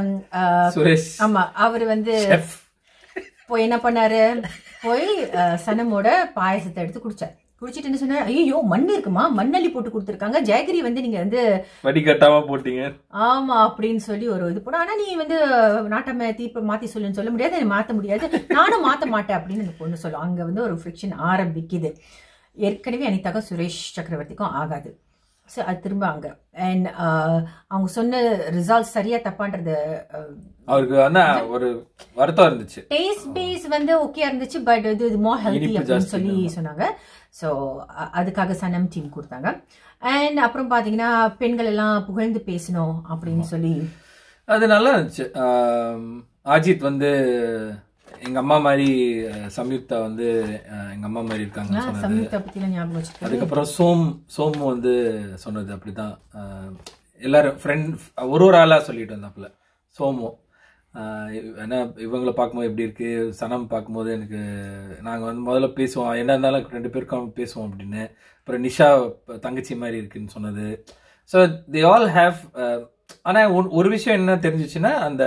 அஹ், சுரேஷ் ஆமா அவரு வந்து chef. போய் என்ன பண்ணாரு போய் அஹ், சனமோட பாயசத்தை எடுத்து குடிச்சார் குடிச்சிட்டு என்ன சொன்னாரு ஐயோ மண் இருக்குமா மண்ணள்ளி போட்டு கொடுத்துருக்காங்க ஜெயகிரி வந்து நீங்க வந்து வடிகட்டாம போட்டீங்க ஆமா அப்படின்னு சொல்லி ஒரு இது போடும் ஆனா நீ வந்து நாட்டம தீப்ப மாத்தி சொல்லுன்னு சொல்ல முடியாது என்னை மாத்த முடியாது நானும் மாத்த மாட்டேன் அப்படின்னு அந்த பொண்ணு சொல்லும் அங்க வந்து ஒரு ஃபிரிக்ஷன் ஆரம்பிக்குது ஏற்கனவே அனிதாக்கும் சுரேஷ் சக்கரவர்த்திக்கும் ஆகாது ஸோ அது திரும்ப அங்க அண்ட் அவங்க சொன்ன ரிசல்ட் சரியா தப்பான்றது அவருக்கு வந்து ஒரு வருத்தம் இருந்துச்சு டேஸ்ட் பேஸ் வந்து ஓகே இருந்துச்சு பட் இது இது மோர் ஹெல்த்தி இனிப்பு அப்படின்னு ஜாஸ்தி சொல்லி சொன்னாங்க ஸோ அதுக்காக சனம் டீம் கொடுத்தாங்க அண்ட் அப்புறம் பாத்தீங்கன்னா பெண்கள் எல்லாம் புகழ்ந்து பேசணும் அப்படின்னு சொல்லி அது நல்லா இருந்துச்சு ஆம், அஜித் வந்து எங்க அம்மா மாதிரி அஹ், சம்யுக்தா வந்து அஹ், எங்க அம்மா மாதிரி இருக்காங்கன்னு சொன்னது சம்யுக்தா பத்திலாம் ஞாபகம் வச்சுக்கோங்க அதுக்கப்புறம் சோம் சோமு வந்து சொன்னது அப்படிதான் அஹ், எல்லாரும் ஃப்ரெண்ட் ஒரு ஒரு ஆளா சொல்லிட்டு வந்தாப்புல சோமு அஹ், ஏன்னா இவங்களை பார்க்கும்போது எப்படி இருக்கு சனம் பார்க்கும்போது எனக்கு நாங்க வந்து முதல்ல பேசுவோம் என்ன இருந்தாலும் ரெண்டு பேருக்கும் பேசுவோம் அப்படின்னு அப்புறம் நிஷா தங்கச்சி மாதிரி இருக்குன்னு சொன்னது ஸோ தே ஆல் ஹேவ் ஆனா ஒன்- ஒரு விஷயம் என்ன தெரிஞ்சிச்சுன்னா அந்த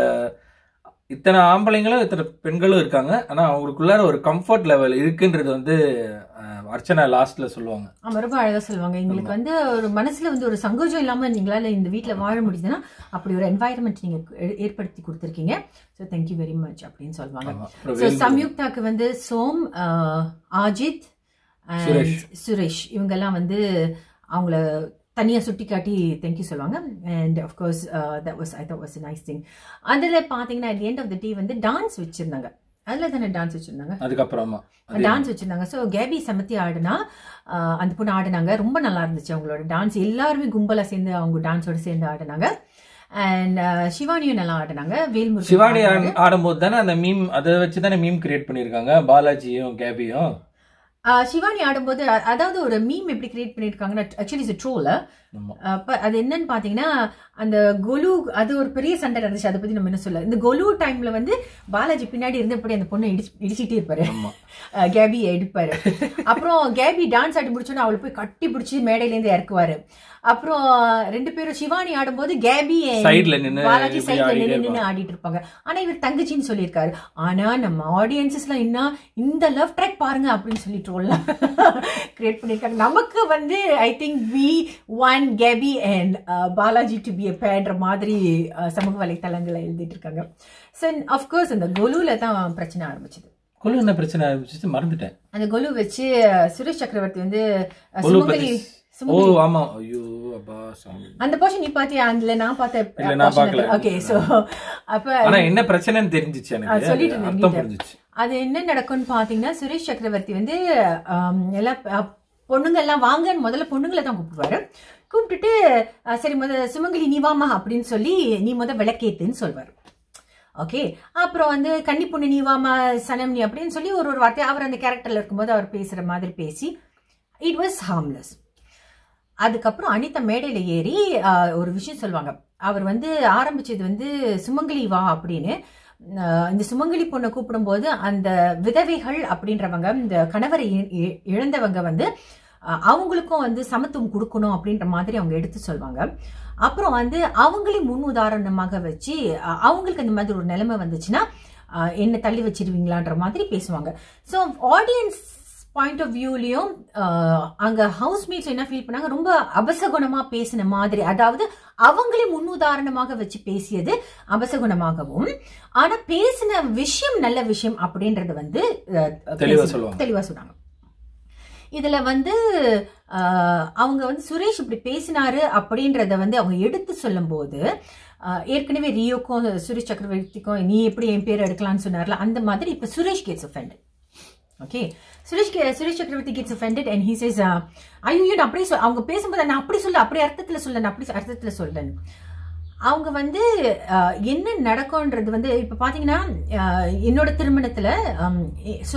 இத்தனை ஆம்பளைங்களும் இத்தனை பெண்களும் இருக்காங்க ஆனா அவங்களுக்குள்ளார ஒரு கம்ஃபர்ட் லெவல் இருக்குன்றது வந்து அஹ், அர்ச்சனா லாஸ்ட்ல சொல்லுவாங்க ஆமா ரொம்ப அழகா சொல்லுவாங்க எங்களுக்கு வந்து ஒரு மனசுல வந்து ஒரு சங்கோஜம் இல்லாம நீங்களால இந்த வீட்ல வாழ முடியுதுன்னா அப்படி ஒரு என்வாயர்மெண்ட் நீங்க ஏ- ஏற்படுத்தி கொடுத்துருக்கீங்க ஸோ தேங்க்யூ வெரி மச் அப்படின்னு சொல்லுவாங்க ஆமா. அப்புறம் ஸோ வேல்முருகன். சம்யுக்தாக்கு வந்து சோம் ஆஹ், ஆஜித் and சுரேஷ். சுரேஷ் இவங்கெல்லாம் வந்து அவங்கள தனியா சுட்டி காட்டி தேங்க்யூ சொல்லுவாங்க and of course that was I that was nice thing அதில் பார்த்தீங்கன்னா at the end of the day வந்து டான்ஸ் வச்சிருந்தாங்க அதில் தானே டான்ஸ் வச்சிருந்தாங்க அதுக்கப்புறமா அது டான்ஸ் வச்சிருந்தாங்க ஸோ கேபி சமத்தி ஆடுனா ஆஹ், அந்த பொண்ணு ஆடினாங்க ரொம்ப நல்லா இருந்துச்சு அவங்களோட டான்ஸ் எல்லாருமே கும்பலா சேர்ந்து அவங்க டான்ஸோட சேர்ந்து ஆடினாங்க அண்ட் சிவானியும் நல்லா ஆடினாங்க வேல்முருகன் சிவானி ஆடினாங்க. ஆட- ஆடும்போது தானே அந்த மீம் அதை வச்சு தானே மீம் கிரியேட் பண்ணிருக்காங்க பாலாஜியும் கேபியும் ஆஹ், சிவானி ஆடும்போது அ- அதாவது ஒரு மீம் எப்படி கிரியேட் பண்ணிருக்காங்கன்னா ஆக்சுவலி இஸ் ட்ரோல ஆமா. அப்ப அது என்னன்னு பாத்தீங்கன்னா அந்த கொலு அது ஒரு பெரிய சண்டை நடந்துச்சு அதை பத்தி நம்ம என்ன சொல்ல இந்த கொலு டைம்ல வந்து பாலாஜி பின்னாடி இருந்து இப்படி அந்த பொண்ணை இடிச்சு இடிச்சிட்டே இருப்பாரு ஆமா அஹ் கேபி எடுப்பாரு அப்புறம் கேபி டான்ஸ் ஆடி முடிச்சோன்னா அவளை போய் கட்டி பிடிச்சி மேடையில இருந்து இறக்குவாரு அப்புறம் ரெண்டு பேரும் சிவானி ஆடும்போது கேபி and Side ல நின்னு பாலாஜி இப்படி சைட்ல ஆடிட்டே நின்று நின்று ஆடிட்டு இருப்பாங்க ஆனா இவர் தங்கச்சின்னு சொல்லியிருக்காரு ஆனா நம்ம ஆடியன்சஸ் எல்லாம் என்ன இந்த லவ் ட்ராக் பாருங்க அப்படின்னு சொல்லி ட்ரோல்லாம் கிரியேட் பண்ணிருக்காங்க நமக்கு வந்து I think we want Gabi and Balaji to be பேன்ற மாதிரி அஹ், சமூக வலைத்தளங்களை எழுதிட்டு இருக்காங்க ஸோ அஃப்கோர்ஸ் அந்த கொலுல தான் பிரச்சனை ஆரம்பிச்சது கொள்ளு என்ன பிரச்சனை ஆரம்பிச்சு மறந்துட்டேன் அந்த கொலு வச்சு சுரேஷ் சக்கரவர்த்தி வந்து அஹ், கொலு சுமங்கலி பத்தி- ஓ சுமங்கலி ஆமா ஐயோ அப்பா சாமி அந்த போர்ஷன் நீ பாத்தியா அதுல நான் இல்ல, நான் பார்க்கல. பார்த்த ஓகே சோ அப்ப ஆனா என்ன பிரச்சனைன்னு தெரிஞ்சிச்சு ஆ, எனக்கு சொல்லிட்டு அது இருந்தேன் அர்த்தம் நீங்க. புரிஞ்சிச்சு அது என்ன நடக்கும்னு பாத்தீங்கன்னா சுரேஷ் சக்கரவர்த்தி வந்து ஆம், எல்லாம் அஹ், பொண்ணுங்க எல்லாம் வாங்கன்னு முதல்ல பொண்ணுங்களை தான் கூப்பிடுவாரு கூப்பிட்டுட்டு அஹ், சரி முத சுமங்கலி நீ வாமா அப்படின்னு சொல்லி நீ முத விளக்கேத்துன்னு சொல்வாரு ஓகே அப்புறம் வந்து கன்னி பொண்ணு நீ வாமா சனம் நீ அப்படின்னு சொல்லி ஒரு ஒரு வார்த்தை அவர் அந்த கேரக்டர்ல இருக்கும்போது அவர் பேசுற மாதிரி பேசி இட் வாஸ் ஹார்ம்லெஸ் அதுக்கப்புறம் அனிதா மேடையில ஏறி ஆஹ், ஒரு விஷயம் சொல்லுவாங்க அவர் வந்து ஆரம்பிச்சது வந்து சுமங்கலி வா அப்படின்னு ஆஹ், இந்த சுமங்கலி பொண்ணை கூப்பிடும்போது அந்த விதவைகள் அப்படின்றவங்க இந்த கணவரை இ- இ- இழந்தவங்க வந்து ஆஹ், அவங்களுக்கும் வந்து சமத்துவம் கொடுக்கணும் அப்படின்ற மாதிரி அவங்க எடுத்து சொல்லுவாங்க அப்புறம் வந்து அவங்களையும் முன் உதாரணமாக வச்சு ஆஹ், அவங்களுக்கு அந்த மாதிரி ஒரு நிலைமை வந்துச்சுன்னா ஆஹ், என்ன தள்ளி வச்சிருவீங்களான்ற மாதிரி பேசுவாங்க ஸோ ஆடியன்ஸ் பாயிண்ட் ஆஃப் வியூலயும் அங்க ஹவுஸ் மேட்ஸ் என்ன ஃபீல் பண்ணாங்க ரொம்ப அபசகுணமா பேசின மாதிரி அதாவது அவங்களே முன்னுதாரணமாக வச்சு பேசியது அபசகுணமாகவும் ஆனா பேசின விஷயம் நல்ல விஷயம் அப்படின்றது வந்து அஹ், தெளிவா பேசி- சொல்லுவாங்க. தெளிவா சொன்னாங்க இதுல வந்து ஆஹ், அவங்க வந்து சுரேஷ் இப்படி பேசினாரு அப்படின்றத வந்து அவங்க எடுத்து சொல்லும்போது ஆஹ், ஏற்கனவே ரியோக்கும் சுரேஷ் சக்கரவர்த்திக்கும் நீ எப்படி என் பேர் எடுக்கலாம்னு சொன்னார்ல அந்த மாதிரி இப்ப Suresh gets offended okay Suresh கே- Suresh Chakravarthy gets offended and he says uh, ஐயோ நான் அப்படியே சொல் அவங்க பேசும்போது நான் அப்படி சொல்ல அப்படி அர்த்தத்துல சொல்ல நான் அப்படி அர்த்தத்துல சொல்லன்னு அவங்க வந்து அஹ், என்ன நடக்கும்ன்றது வந்து இப்போ பார்த்தீங்கன்னா அஹ், என்னோட திருமணத்தில் so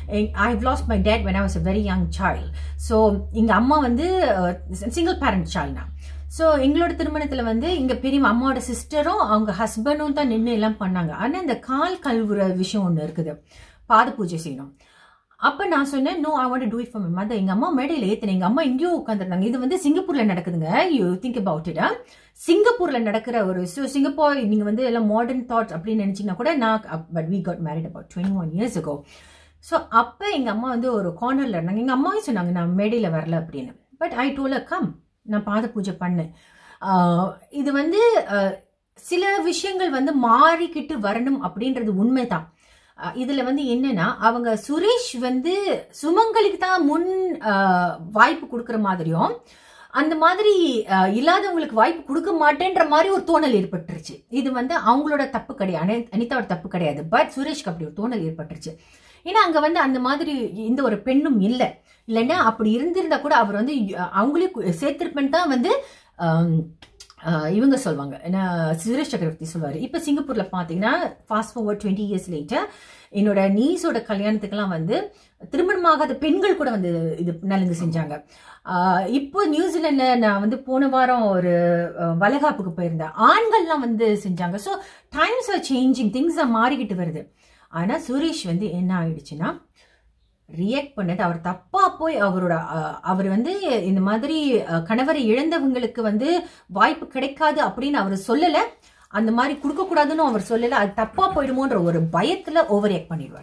I lost my dad when I was a very young child so எங்கள் அம்மா வந்து சிங்கிள் பேரண்ட் சைல்ட்னா ஸோ எங்களோட திருமணத்தில் வந்து இங்கே பெரியம்மா அம்மாவோட சிஸ்டரும் அவங்க ஹஸ்பண்டும் தான் நின்று எல்லாம் பண்ணாங்க ஆனால் இந்த கால் கழுவுற விஷயம் ஒன்று இருக்குது பாத பூஜை செய்யணும் அப்ப நான் சொன்னேன் no I want do it for my mother எங்க அம்மா மேடையில ஏத்தின எங்க அம்மா எங்கேயோ உட்காந்துருந்தாங்க இது வந்து சிங்கப்பூர்ல நடக்குதுங்க யூ திங்க் அபவுட் இட் சிங்கப்பூர்ல நடக்கிற ஒரு ஸோ சிங்கப்பூர் நீங்க வந்து எல்லாம் மாடர்ன் தாட்ஸ் அப்படின்னு நினைச்சீங்கன்னா கூட நான் but we got married about twenty one years ago so அப்போ எங்கள் அம்மா வந்து ஒரு கார்னரில் இருந்தாங்க எங்கள் அம்மாவே சொன்னாங்க நான் மேடையில் வரல அப்படின்னு பட் ஐ டோல் கம் நான் பாத பூஜை பண்ணேன் ஆஹ் இது வந்து ஆஹ் சில விஷயங்கள் வந்து மாறிக்கிட்டு வரணும் அப்படின்றது உண்மைதான் ஆஹ் இதுல வந்து என்னன்னா அவங்க சுரேஷ் வந்து சுமங்கலிக்கு தான் முன் ஆஹ் வாய்ப்பு கொடுக்குற மாதிரியும் அந்த மாதிரி ஆஹ் இல்லாதவங்களுக்கு வாய்ப்பு கொடுக்க மாட்டேன்ற மாதிரி ஒரு தோணல் ஏற்பட்டுருச்சு இது வந்து அவங்களோட தப்பு கிடையாது அனி- அனிதாவோட தப்பு கிடையாது பட் சுரேஷ்க்கு அப்படி ஒரு தோணல் ஏற்பட்டுருச்சு ஏன்னா அங்க வந்து அந்த மாதிரி இந்த ஒரு பெண்ணும் இல்லை இல்லைன்னா அப்படி இருந்திருந்தா கூட அவர் வந்து அஹ், அவங்களே கு- சேர்த்திருப்பேன்னு தான் வந்து ஆம், ஆஹ், இவங்க சொல்லுவாங்க ஏன்னா சுரேஷ் சக்கரவர்த்தி சொல்லுவாரு இப்ப சிங்கப்பூர்ல பாத்தீங்கன்னா fast forward twenty years later என்னோட நீஸோட கல்யாணத்துக்கெல்லாம் வந்து திருமணமாகாத பெண்கள் கூட வந்து இது நலுங்கு செஞ்சாங்க ஆஹ், இப்போ நியூசிலாந்துல நான் வந்து போன வாரம் ஒரு அஹ், வளகாப்புக்கு போயிருந்தேன் ஆண்கள்லாம் வந்து செஞ்சாங்க so times are changing things மாறிக்கிட்டு வருது ஆனா சுரேஷ் வந்து என்ன ஆயிடுச்சுன்னா ரியாக்ட் பண்ணது அவர் தப்பா போய் அவரோட அஹ், அவர் வந்து இந்த மாதிரி அஹ், கணவரை இழந்தவங்களுக்கு வந்து வாய்ப்பு கிடைக்காது அப்படின்னு அவர் சொல்லல அந்த மாதிரி கொடுக்க கூடாதுன்னு அவர் சொல்லல அது தப்பா போயிடுமோன்ற ஒரு பயத்துல ஓவர் ரியாக்ட் பண்ணிடுவார்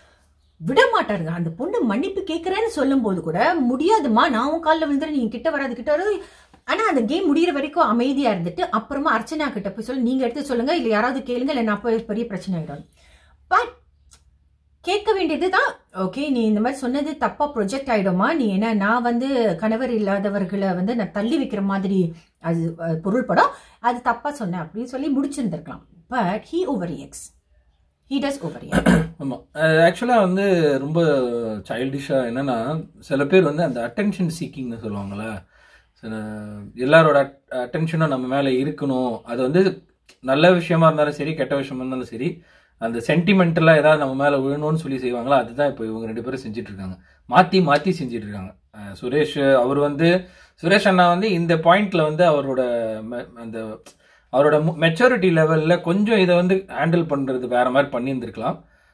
விட மாட்டாருங்க அந்த பொண்ணு மன்னிப்பு கேட்கறேன்னு சொல்லும் போது கூட முடியாதுமா நான் உன் காலில் விழுந்துற நீங்க கிட்ட வராது கிட்ட வராது ஆனா அந்த கேம் முடியிற வரைக்கும் அமைதியா இருந்துட்டு அப்புறமா அர்ச்சனா கிட்ட போய் சொல்லி நீங்க எடுத்து சொல்லுங்க இல்ல யாராவது கேளுங்க இல்ல நான் போய் பெரிய பிரச்சனை ஆயிடும் பட் கேட்க வேண்டியது தான் ஓகே நீ இந்த மாதிரி சொன்னது தப்பா ப்ரொஜெக்ட் ஆயிடுமா நீ என்ன நான் வந்து கணவர் இல்லாதவர்களை வந்து நான் தள்ளி வைக்கிற மாதிரி அது அஹ், பொருள்படும் அது தப்பா சொன்னேன் அப்படின்னு சொல்லி முடிச்சிருந்திருக்கலாம் but he overacts he does over ஆமாம் ஆக்சுவலாக வந்து ரொம்ப சைல்டிஷாக என்னன்னா சில பேர் வந்து அந்த அட்டென்ஷன் சீக்கிங்னு சொல்லுவாங்கள்ல சில எல்லாரோட அட்டென்ஷனும் நம்ம மேலே இருக்கணும் அது வந்து நல்ல விஷயமா இருந்தாலும் சரி கெட்ட விஷயமா இருந்தாலும் சரி அந்த சென்டிமெண்டலாக ஏதாவது நம்ம மேலே விழணும்னு சொல்லி செய்வாங்களோ அதுதான் இப்போ இவங்க ரெண்டு பேரும் செஞ்சுட்டு இருக்காங்க மாற்றி மாற்றி செஞ்சுட்டு இருக்காங்க அஹ் சுரேஷ் அவர் வந்து சுரேஷ் அண்ணா வந்து இந்த பாயிண்ட்ல வந்து அவரோட ம- அந்த அவரோட மெச்சூரிட்டி லெவலில் கொஞ்சம் இதை வந்து ஹேண்டில் பண்ணுறது வேற மாதிரி பண்ணியிருந்திருக்கலாம்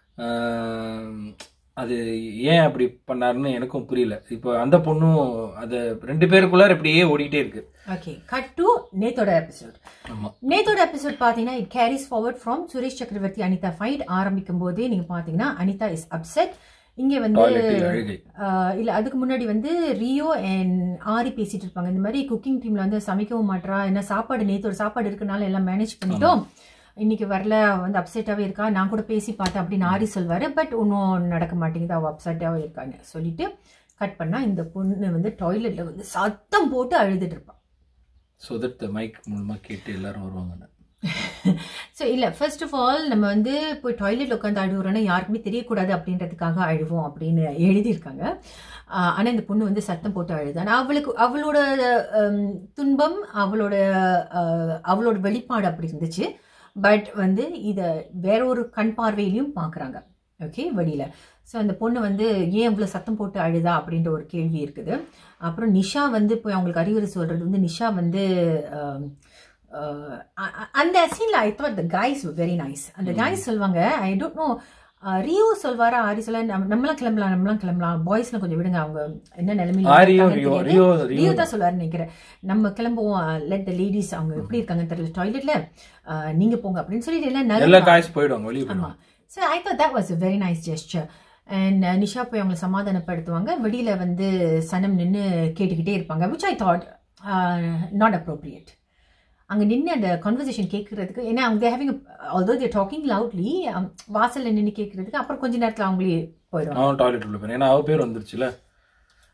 ஆஹ் அது ஏன் அப்படி பண்ணாருன்னு எனக்கும் புரியல இப்போ அந்த பொண்ணும் அது ரெண்டு பேருக்குள்ளார இப்படியே ஓடிட்டே இருக்கு ஓகே கட் டு நேத்தோட எபிசோட் ஆமா நேத்தோட எபிசோட் பாத்தீங்கன்னா it carries forward from Suresh Chakravarthy Anitha fight ஆரம்பிக்கும் போதே நீங்க பாத்தீங்கன்னா அனிதா இஸ் அப்செட் இங்க வந்து டாய்லெட்டில் அழுகை ஆஹ் இல்ல அதுக்கு முன்னாடி வந்து ரியோ அண்ட் ஆரி பேசிட்டு இருப்பாங்க இந்த மாதிரி குக்கிங் டீம்ல வந்து சமைக்கவும் மாட்றா என்ன சாப்பாடு நேத்தோட சாப்பாடு இருக்கனால எல்லாம் மேனேஜ் பண்ணிட்டோம் இன்னைக்கு வரல அவ வந்து அப்செட்டாவே இருக்கா நான் கூட பேசி பார்த்தேன் அப்படின்னு ஆரி சொல்வாரு பட் ஒன்றும் நடக்க மாட்டேங்குது அவ அப்செட்டாவே இருக்காங்க சொல்லிட்டு கட் பண்ணா இந்த பொண்ணு வந்து டாய்லெட்ல வந்து சத்தம் போட்டு அழுதுட்டு இருப்பா ஸோ தட் மைக் மூலமாக கேட்டு எல்லாரும் வருவாங்கன்னு ஸோ இல்லை ஃபர்ஸ்ட் ஆஃப் ஆல் நம்ம வந்து போய் டாய்லெட் உட்காந்து அழுகுறோன்னா யாருக்குமே தெரியக்கூடாது அப்படின்றதுக்காக அழுவோம் அப்படின்னு எழுதியிருக்காங்க ஆனால் இந்த பொண்ணு வந்து சத்தம் போட்டு அழுது ஆனால் அவளுக்கு அவளோட ஹம், துன்பம் அவளோட அஹ், அவளோட வெளிப்பாடு அப்படி இருந்துச்சு பட் வந்து இதை வேற ஒரு கண் பார்வையிலையும் பார்க்குறாங்க ஓகே வெளியில ஸோ அந்த பொண்ணு வந்து ஏன் இவ்வளோ சத்தம் போட்டு அழுதா அப்படின்ற ஒரு கேள்வி இருக்குது அப்புறம் நிஷா வந்து போய் அவங்களுக்கு அறிவுரை சொல்றது வந்து நிஷா வந்து ஆம், ஆஹ் அ- அ- அந்த சீன்ல I thought the guys very nice அந்த கைஸ் சொல்லுவாங்க ஐ டோன்ட் நோ ரியோ சொல்வாரா ஆரி சொல்ல நம்ம- நம்மளாம் கிளம்பலாம் நம்மளாம் கிளம்பலாம் பாய்ஸ்லாம் கொஞ்சம் விடுங்க அவங்க என்ன நிலைமையில ஆரியோ இருக்காங்கன்னு ரியோ தெரியாது. ரியோ ரியோ ரியோ தான் சொல்லுவாருன்னு நினைக்கிறேன் நம்ம கிளம்புவோம் லெட் த லேடிஸ் அவங்க எப்படி இருக்காங்கன்னு தெரியல டாய்லெட்ல நீங்க போங்க அப்படின்னு சொல்லிட்டு எல்லாம் எல்லா நகருவாங்க. காய்ஸ் போயிடுவாங்க வெளியே ஆமா போயிடுவாங்க so I thought that was a very nice gesture and Nisha போய் அவங்களை சமாதானப்படுத்துவாங்க வெளியில வந்து சனம் நின்று கேட்டுக்கிட்டே இருப்பாங்க which I thought not appropriate அங்க நின்று அந்த கான்வர்சேஷன் கேட்கறதுக்கு ஏன்னா அவங்க having although they're talking loudly வாசல்ல நின்று கேட்கறதுக்கு அப்புறம் கொஞ்ச நேரத்துல அவங்களே போயிடுவாங்க அவன் டாய்லெட் உள்ள போயிடும் ஏன்னா அவ பேர் வந்துருச்சுல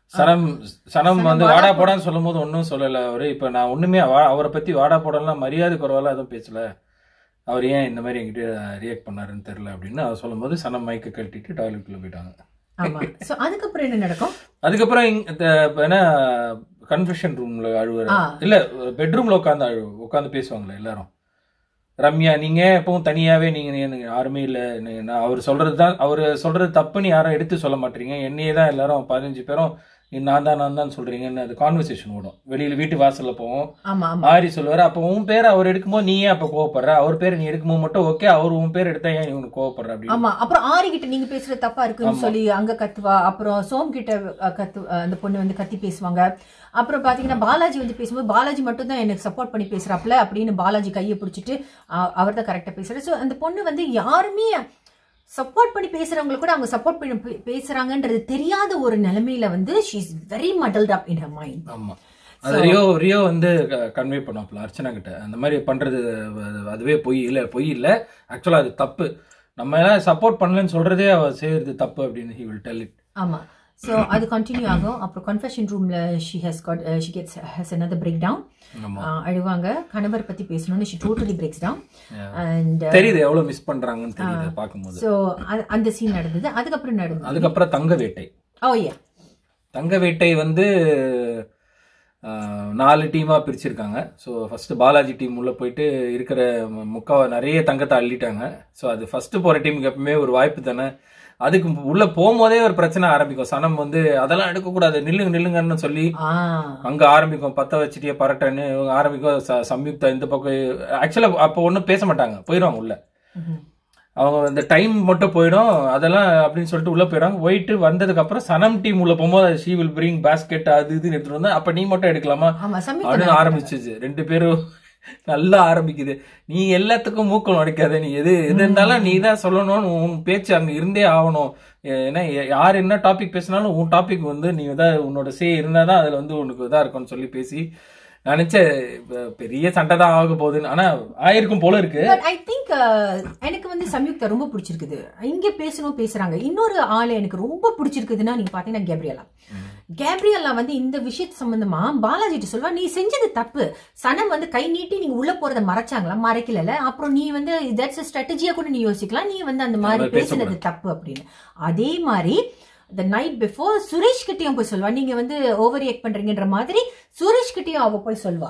சனம் சனம் வந்து வாடா போடான்னு சொல்லும் போது ஒன்றும் சொல்லல அவரு இப்ப நான் ஒண்ணுமே வா- அவரை பத்தி வாடா போடாலாம் மரியாதை குறவெல்லாம் எதுவும் பேசல அவர் ஏன் இந்த மாதிரி என்கிட்ட ரியாக்ட் பண்ணாருன்னு தெரியல அப்படின்னு அவர் சொல்லும்போது சனம் மைக்க கழட்டிட்டு டாய்லெட்குள்ள போயிட்டாங்க ஆமா சோ அதுக்கப்புறம் என்ன நடக்கும் அதுக்கப்புறம் இங்க- இந்த என்ன கன்ஃபெஷன் ரூம்ல அழுவுற ஆ. இல்ல பெட்ரூம்ல உட்காந்து அழு உட்காந்து பேசுவாங்களே எல்லாரும் ரம்யா நீங்க எப்பவும் தனியாவே நீங்க நீங்க யாருமே இல்ல நீ- நான் அவர் சொல்றது தான் அவர் சொல்றது தப்புன்னு யாரும் எடுத்து சொல்ல மாட்டீங்க என்னையே தான் எல்லாரும் பதினஞ்சு பேரும் நீ நான் தான் நான் தான் சொல்றீங்கன்னு அது கான்வர்சேஷன் ஓடும் வெளியில வீட்டு வாசல்ல போவோம் ஆமா ஆமா ஆரி சொல்லுவாரு அப்ப உன் பேர் அவர் எடுக்கும்போது நீ ஏன் அப்ப கோவப்படுற அவர் பேர் நீ எடுக்கும்போது மட்டும் ஓகே அவர் உன் பேர் எடுத்தா ஏன் இவனுக்கு கோவப்படுற அப்படின்னு ஆமா அப்புறம் ஆரி கிட்ட நீங்க பேசுறது தப்பா இருக்குன்னு சொல்லி அங்க கத்துவா அப்புறம் சோம் கிட்ட அஹ், கத்து அஹ், அந்த பொண்ணு வந்து கத்தி பேசுவாங்க அப்புறம் பாத்தீங்கன்னா பாலாஜி வந்து பேசும்போது பாலாஜி மட்டும் தான் எனக்கு சப்போர்ட் பண்ணி பேசுறாப்ல அப்படின்னு பாலாஜி கையை பிடிச்சிட்டு அவர் தான் கரெக்டா பேசுறாரு ஸோ அந்த பொண்ணு வந்து யாருமே சப்போர்ட் பண்ணி பேசுறவங்க கூட அவங்க சப்போர்ட் பண்ணி பே- பேசுறாங்கன்றது தெரியாத ஒரு நிலைமையில வந்து she is very muddled up in her mind ஆமா அது ரியோ ரியோ வந்து கன்வே பண்ணாப்ல அர்ச்சனா கிட்ட அந்த மாதிரி பண்றது அது- அதுவே பொய் இல்ல பொய் இல்ல ஆக்சுவலா அது தப்பு நம்ம எல்லாம் சப்போர்ட் பண்ணலன்னு சொல்றதே அவ செய்யறது தப்பு அப்படின்னு ஹி வில் டெல் இட் ஆமா ஸோ அது கண்டினியூ ஆகும் அப்புறம் கன்ஃபெஷன் ரூம்ல she has got she gets has another breakdown ஆமா அழுவாங்க கணவர் பத்தி பேசணும்னு she totally breaks down and தெரியுது எவ்வளவு மிஸ் பண்றாங்கன்னு தெரியுது பார்க்கும்போது ஸோ அந்த சீன் நடந்தது அதுக்கப்புறம் நடந்தது அதுக்கப்புறம் தங்க வேட்டை ஓ யா தங்க வேட்டை வந்து ஆஹ், நாலு டீமா பிரிச்சிருக்காங்க ஸோ ஃபர்ஸ்ட் பாலாஜி டீம் உள்ள போயிட்டு இருக்கிற மு- முக்கா நிறைய தங்கத்தை அள்ளிட்டாங்க ஸோ அது ஃபர்ஸ்ட் போற டீமுக்கு எப்பவுமே ஒரு வாய்ப்பு தானே அதுக்கு உள்ள போகும்போதே ஒரு பிரச்சனை ஆரம்பிக்கும் சனம் வந்து அதெல்லாம் எடுக்கக்கூடாது நில்லுங்க நில்லுங்கன்னு சொல்லி ஆ அங்க ஆரம்பிக்கும் பத்த வச்சுட்டே பரட்டன்னு இவங்க ஆரம்பிக்கும் ச- சம்யுக்தா இந்த பக்கம் ஆக்சுவலா அப்போ ஒன்றும் பேச மாட்டாங்க போயிடுவாங்க உள்ள ம்ஹும். அவங்க இந்த டைம் மட்டும் போயிடும் அதெல்லாம் அப்படின்னு சொல்லிட்டு உள்ள போயிடுவாங்க போயிட்டு வந்ததுக்கு அப்புறம் சனம் டீம் உள்ள போகும்போது ஷீ வில் பிரிங் பாஸ்கெட் அது இதுன்னு எடுத்துட்டு வந்தா அப்ப நீ மட்டும் எடுக்கலாமா ஆமா சமீப அப்படின்னு ஆரம்பிச்சிச்சு ரெண்டு பேரும் நல்லா ஆரம்பிக்குது நீ எல்லாத்துக்கும் மூக்கம் உடைக்காத நீ எது எது இருந்தாலும் நீ தான் சொல்லணும்னு உன் பேச்சு அங்க இருந்தே ஆகணும் ஏன்னா யா- யார் என்ன டாபிக் பேசினாலும் உன் டாபிக் வந்து நீ தான் உன்னோட சே இருந்தாதான் அதுல வந்து உனக்கு இதா இருக்கும்னு சொல்லி பேசி நினைச்சேன் இப்ப பெரிய சண்டை தான் ஆக போகுதுன்னு ஆனா ஆயிருக்கும் போல இருக்கு பட் ஐ திங்க் எனக்கு வந்து சம்யுக்தா ரொம்ப பிடிச்சிருக்குது இங்க பேசணும் பேசுறாங்க இன்னொரு ஆள் எனக்கு ரொம்ப பிடிச்சிருக்குதுன்னா நீங்க பாத்தீங்கன்னா கேப்ரியலா கேப்ரியலா வந்து இந்த விஷயத்து சம்பந்தமா பாலாஜிட்ட சொல்வா நீ செஞ்சது தப்பு சனம் வந்து கை நீட்டி நீங்க உள்ள போறத மறைச்சாங்களா மறைக்கல அப்புறம் நீ வந்து தட்ஸ் ஸ்ட்ராட்டஜியா கூட நீ யோசிக்கலாம் நீ வந்து அந்த மாதிரி மாதிரி பேசுனது தப்பு அப்படின்னு அதே மாதிரி த நைட் பிஃபோர் சுரேஷ் கிட்டயும் போய் சொல்வா நீங்க வந்து ஓவர் ரியாக்ட் பண்றீங்கன்ற மாதிரி சுரேஷ் கிட்டயும் அவ போய் சொல்வா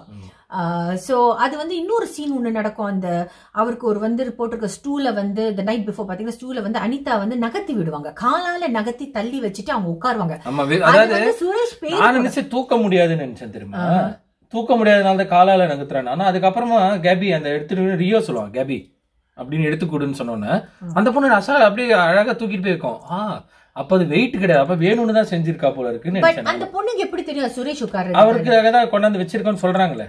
சோ அது வந்து இன்னொரு சீன் ஒண்ணு நடக்கும் அந்த அவருக்கு ஒரு வந்து போட்டிருக்க ஸ்டூல வந்து த நைட் பிஃபோர் பாத்தீங்கன்னா ஸ்டூல வந்து அனிதா வந்து நகர்த்தி விடுவாங்க காலால நகர்த்தி தள்ளி வச்சுட்டு அவங்க உட்காருவாங்க ஆமா வே- அது அதாவது வந்து சுரேஷ் பேர் நான் நினைச்சேன் தூக்க முடியாதுன்னு நினைச்சேன் தெரியுமா தூக்க முடியாதனால தான் காலால நகர்த்துறேன் ஆனா அதுக்கப்புறமா கேபி அந்த எடுத்துட்டு ரியோ சொல்லுவான் கேபி அப்படின்னு எடுத்து கொடுன்னு சொன்னோன்னே அந்த பொண்ணு அசால் அப்படியே அழகா தூக்கிட்டு போய் இருக்கும் ஆ அப்ப அது வெயிட் கிடையாது அப்ப வேணும்னு தான் செஞ்சிருக்கா போல இருக்குன்னு பட் நினைச்சேன் அந்த நான். பொண்ணுக்கு எப்படி தெரியும் சுரேஷ் உட்காரு அவருக்காக தான் கொண்டாந்து வச்சிருக்கோன்னு சொல்றாங்களே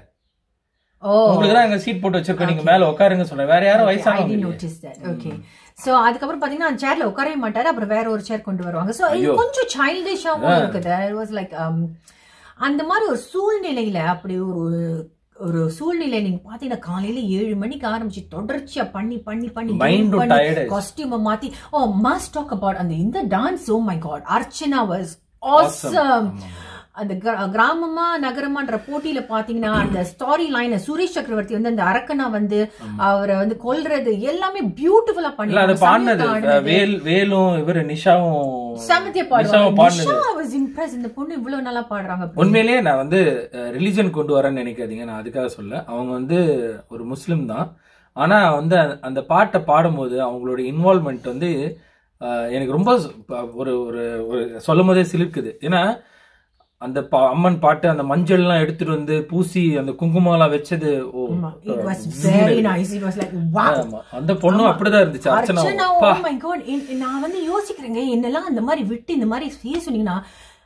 ஓ உங்களுக்கு தான் அங்க சீட் போட்டு வச்சிருக்கோம் நீங்க மேல உட்காருங்க சொல்றேன் வேற யாரும் ஐ வயசானவங்க இல்லையே. நோட்டீஸ் தட் ஓகே சோ அதுக்கப்புறம் பாத்தீங்கன்னா அந்த சேர்ல உட்காரவே மாட்டாரு அப்புறம் வேற ஒரு சேர் கொண்டு வருவாங்க சோ இது ஐயோ. கொஞ்சம் சைல்டிஷாவும் இருக்குது இட் வாஸ் லைக் அந்த மாதிரி ஒரு சூழ்நிலையில அப்படி ஒரு ஒரு சூழ்நிலை நீங்க பாத்தீங்கன்னா காலையில ஏழு மணிக்கு ஆரம்பிச்சு தொடர்ச்சியா பண்ணி பண்ணி பண்ணி Mind உம் tired ஆயிடுச்சு. காஸ்டியூம மாத்தி ஓ மஸ்ட் டாக் அபவுட் அந்த இந்த dance oh my God Archana was Awesome. Awesome ஆமா. அந்த கிரா- கிராமமா நகரமான்ற போட்டியில பாத்தீங்கன்னா அந்த ஸ்டாரி லைன் சுரேஷ் சக்கரவர்த்தி வந்து அந்த அரக்கனா வந்து அவரை வந்து கொல்றது எல்லாமே பியூட்டிஃபுல்லா இல்ல அது பாடினது பண்ணி வேல் வேலும் இவரு நிஷாவும் சமத்திய நிஷாவும் பாடுவாங்க பாடினது நிஷா வாஸ் இம்ப்ரெஸ் இந்த பொண்ணு இவ்வளவு நல்லா பாடுறாங்க உண்மையிலேயே நான் வந்து ரிலிஜன் கொண்டு வரேன்னு நினைக்காதீங்க நான் அதுக்காக சொல்ல அவங்க வந்து ஒரு முஸ்லிம் தான் ஆனா வந்து அந்த- அந்த பாட்டை பாடும்போது அவங்களோட இன்வால்மெண்ட் வந்து அஹ், எனக்கு ரொம்ப ச- ப- ஒரு ஒரு ஒரு சொல்லும் போதே சிலிர்க்குது ஏன்னா அந்த பா- அம்மன் பாட்டு அந்த மஞ்சள்லாம் எடுத்துட்டு வந்து பூசி அந்த குங்குமம்லாம் வச்சது oh it was very nice it was like wow ஆமா. அந்த பொண்ணும் அப்படிதான் இருந்துச்சு அர்ச்சனா அர்ச்சனா அப்பா. oh my god என்- நான் வந்து யோசிக்கிறேங்க என்னெல்லாம் அந்த மாதிரி விட்டு இந்த மாதிரி செய்ய சொன்னீங்கன்னா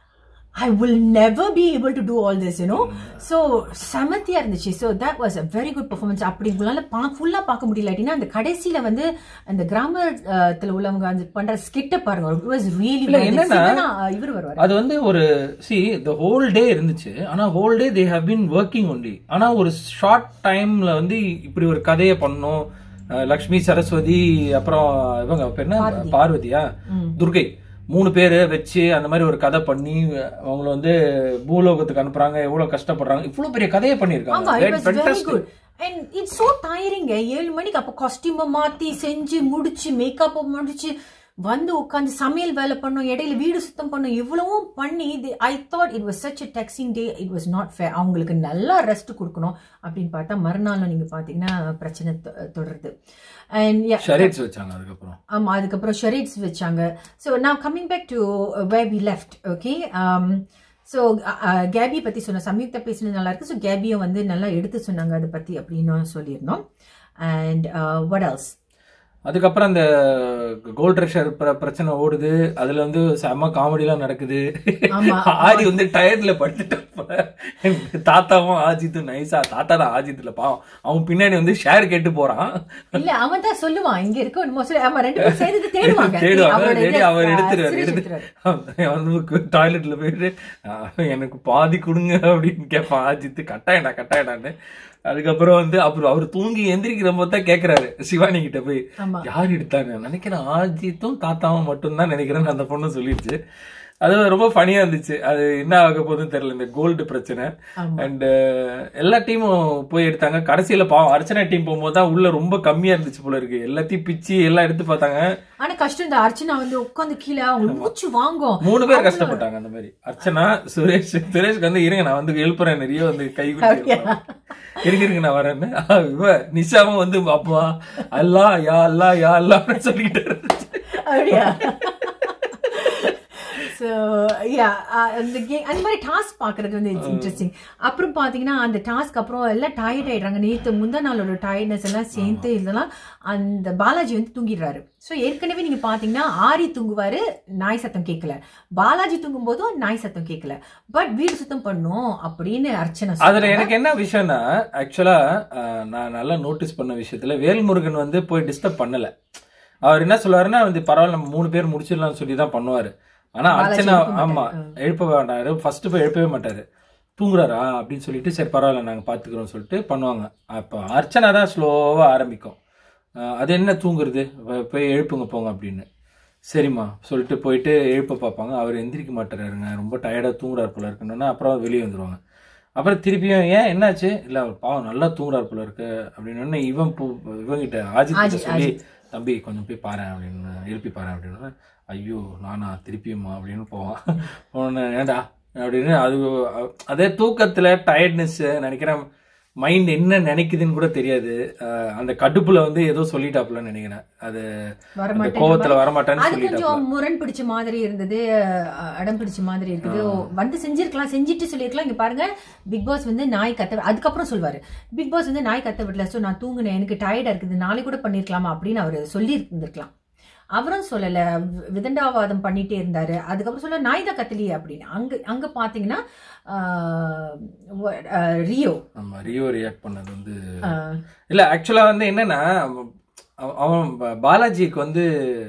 I will never be able to do all this you know so செமத்தியா இருந்துச்சு so that was a very good performance அப்படி உங்களால பா ஃபுல்லா பார்க்க முடியல அப்படின்னா அந்த கடைசியில வந்து அந்த கிராமத்துல உள்ளவங்க அந்த பண்ற ஸ்கிட்ட பாருங்க இட் வாஸ் ரியலி இல்ல, என்னன்னா, இவர் வருவார் அது வந்து ஒரு சி த ஹோல் டே இருந்துச்சு ஆனா whole day they have been working only ஆனா ஒரு ஷார்ட் டைம்ல வந்து இப்படி ஒரு கதையை பண்ணோம் அஹ் லக்ஷ்மி சரஸ்வதி அப்புறம் இவங்க பேர் என்ன பார்வதியா துர்கை மூணு பேர் வச்சு அந்த மாதிரி ஒரு கதை பண்ணி அவங்கள வந்து பூலோகத்துக்கு அனுப்புறாங்க எவ்வளவு கஷ்டப்படுறாங்க இவ்வளவு பெரிய கதையை ஆமா பண்ணியிருக்காங்க it Very was very fantastic. Good and it's so tiring ஏழு மணிக்கு அப்போ காஸ்டியூமை மாத்தி செஞ்சு முடிச்சு மேக்கப் முடிச்சு வந்து உட்காந்து சமையல் வேலை பண்ணும் இடையில வீடு சுத்தம் பண்ணும் இவ்வளவும் பண்ணி I thought it was such a taxing day it was not fair அவங்களுக்கு நல்லா ரெஸ்ட் கொடுக்கணும் அப்படின்னு பார்த்தா மறுநாள் நீங்க பாத்தீங்கன்னா பிரச்சனை தொ- தொடருது அண்ட் ஷரீட்ஸ் வச்சாங்க அதுக்கப்புறம் ஆமா அதுக்கப்புறம் ஷெரீட்ஸ் வச்சாங்க ஸோ நான் coming back to way we left okay so Gabi பத்தி சொன்ன சம்யுக்தா பேசினது நல்லா இருக்கு ஸோ கேபியை வந்து நல்லா எடுத்து சொன்னாங்க அதை பத்தி அப்படின்னு சொல்லியிருந்தோம் அண்ட் what else அதுக்கப்புறம் அந்த கோல்ட் ரஷர் பிரச்சனை ஓடுது அதுல வந்து செம்ம காமெடிலாம் நடக்குது ஆமா. ஆதி வந்து டயர்ட்ல படுத்துட்டு தாத்தாவும் ஆஜித்தும் நைஸா தாத்தா தான் ஆஜித்ல பாவம் அவன் பின்னாடி வந்து ஷேர் கேட்டு போறான் இல்ல அவன் தான் சொல்லுவான் இங்க இருக்க ஒரு மோஸ்ட்லி ஆமா ரெண்டு பேரும் சேர்ந்து தேடுவாங்க தேடுவாங்க அவரோட ரெடி இதை, அவர் ஆ, எடுத்துருவாரு சுரேஷ் எடுத்து எடுத்துருவாரு. அவன் வந்து டாய்லெட்ல போயிட்டு "ஆ, எனக்கு பாதி கொடுங்க அப்படின்னு கேட்பான் ஆஜித்து கட்டாயடா கட்டாயடான்னு அதுக்கப்புறம் வந்து அப்புறம் அவர் தூங்கி எந்திரிக்கிற போது தான் கேக்குறாரு சிவானி கிட்ட போய் ஆமா யார் எடுத்தாங்க நினைக்கிறேன் ஆஜித்தும் தாத்தாவும் மட்டும்தான் நினைக்கிறேன்னு அந்த பொண்ணு சொல்லிடுச்சு அது ரொம்ப ஃபனியா இருந்துச்சு அது என்ன ஆக போகுதுன்னு தெரியல இந்த கோல்டு பிரச்சனை ஆமா அண்ட் எல்லா டீமும் போய் எடுத்தாங்க கடைசியில பாவம் அர்ச்சனா டீம் போகும்போது தான் உள்ள ரொம்ப கம்மியா இருந்துச்சு போல இருக்கு எல்லாத்தையும் பிச்சு எல்லாம் எடுத்து பார்த்தாங்க ஆனா கஷ்டம் இந்த அர்ச்சனா வந்து உட்காந்து கீழே அவங்களுக்கு மூச்சு வாங்கும் மூணு பேர் கஷ்டப்பட்டாங்க அந்த மாதிரி அர்ச்சனா சுரேஷ் சுரேஷ்க்கு வந்து இருங்க நான் வந்து எழுப்புறேன் நிறைய வந்து கை கொடுத்து இருங்க இருங்க நான் வரேன்னு ஆ, இவ நிஷாவும் வந்து அப்பா அல்லா யா அல்லா யா அல்லான்னு சொல்லிட்டு இருந்துச்சு அப்படியா ஸோ யா அந்த கே அந்த மாதிரி டாஸ்க் பார்க்கறது வந்து இட்ஸ் இன்ட்ரெஸ்டிங் அப்புறம் பார்த்தீங்கன்னா அந்த டாஸ்க் அப்புறம் எல்லாம் டயர்ட் ஆயிடுறாங்க நேற்று முந்தா நாளோட டயர்ட்னஸ் எல்லாம் சேர்த்து இதெல்லாம் அந்த பாலாஜி வந்து தூங்கிடுறாரு ஸோ ஏற்கனவே நீங்கள் பார்த்தீங்கன்னா ஆரி தூங்குவாரு நாய் சத்தம் கேட்கல பாலாஜி தூங்கும் போதும் நாய் சத்தம் கேட்கல பட் வீடு சுத்தம் பண்ணும் அப்படின்னு அர்ச்சனை அதுல சொன்னாங்க. எனக்கு என்ன விஷயம்னா ஆக்சுவலா நான் நல்லா நோட்டீஸ் பண்ண விஷயத்துல வேல்முருகன் வந்து போய் டிஸ்டர்ப் பண்ணல அவர் என்ன சொல்லுவாருன்னா வந்து பரவாயில்ல நம்ம மூணு பேர் முடிச்சிடலாம்னு சொல்லி தான் பண்ணுவாரு ஆனா பாலாஜி அர்ச்சனா எழுப்ப மாட்டாரு. ஆமா எழுப்ப வேண்டாரு ஃபர்ஸ்ட் போய் எழுப்பவே மாட்டாரு தூங்குறாரா அப்படின்னு சொல்லிட்டு சரி பரவாயில்ல நாங்க பாத்துக்கிறோம் சொல்லிட்டு பண்ணுவாங்க அப்ப அர்ச்சனா தான் ஸ்லோவா ஆரம்பிக்கும் அஹ் அது என்ன தூங்குறது வ- போய் எழுப்புங்க போங்க அப்படின்னு சரிம்மா சொல்லிட்டு போயிட்டு எழுப்ப பார்ப்பாங்க அவர் எந்திரிக்க மாட்டாருங்க ரொம்ப டயர்டா தூங்குறாரு போல இருக்குன்னா அப்புறம் வெளியே வந்துருவாங்க அப்புறம் திருப்பியும் ஏன் என்னாச்சு இல்ல அவர் பாவம் நல்லா தூங்குறாரு போல இருக்கு அப்படின்னு இவன் பு- இவங்கிட்ட ஆஜித் கிட்ட ஆஜித், சொல்லி தம்பி கொஞ்சம் போய் பாரு அப்படின்னு எழுப்பி பாரு அப்படின்னு ஐயோ நானா திருப்பியுமா அப்படின்னு போவான் உடனே ஏண்டா அப்படின்னு அது அதே தூக்கத்துல டயர்ட்னஸ் நினைக்கிறேன் மைண்ட் என்ன நினைக்குதுன்னு கூட தெரியாது அஹ் அந்த கடுப்புல வந்து ஏதோ சொல்லிட்டாப்புல நினைக்கிறேன் அது அந்த வரமாட்டேன் கோவத்துல வரமாட்டேன்னு அது சொல்லிட்டாப்புல கொஞ்சம் முரண் பிடிச்ச மாதிரி இருந்தது அஹ் அடம் பிடிச்ச மாதிரி இருக்குது வந்து செஞ்சிருக்கலாம் செஞ்சுட்டு சொல்லியிருக்கலாம் இங்க பாருங்க பிக் பாஸ் வந்து நாய் கத்த அதுக்கப்புறம் சொல்வாரு பிக் பாஸ் வந்து நாய் கத்த விடல ஸோ நான் தூங்குனேன் எனக்கு டயர்டா இருக்குது நாளை கூட பண்ணிருக்கலாமா அப்படின்னு அவர் சொல்லி இருந்திருக்கலாம் அவரும் சொல்லல வி- விதண்டாவாதம் பண்ணிட்டே இருந்தாரு அதுக்கப்புறம் சொல்ல நாய் தான் கத்தலியே அப்படின்னு அங்க அங்க பாத்தீங்கன்னா ஆஹ், வ- ஆஹ், ரியோ நம்ம ரியோ ரியாக்ட் பண்ணது வந்து ஆஹ், இல்ல ஆக்சுவலா வந்து என்னன்னா அவன் அவன் ப- பாலாஜிக்கு வந்து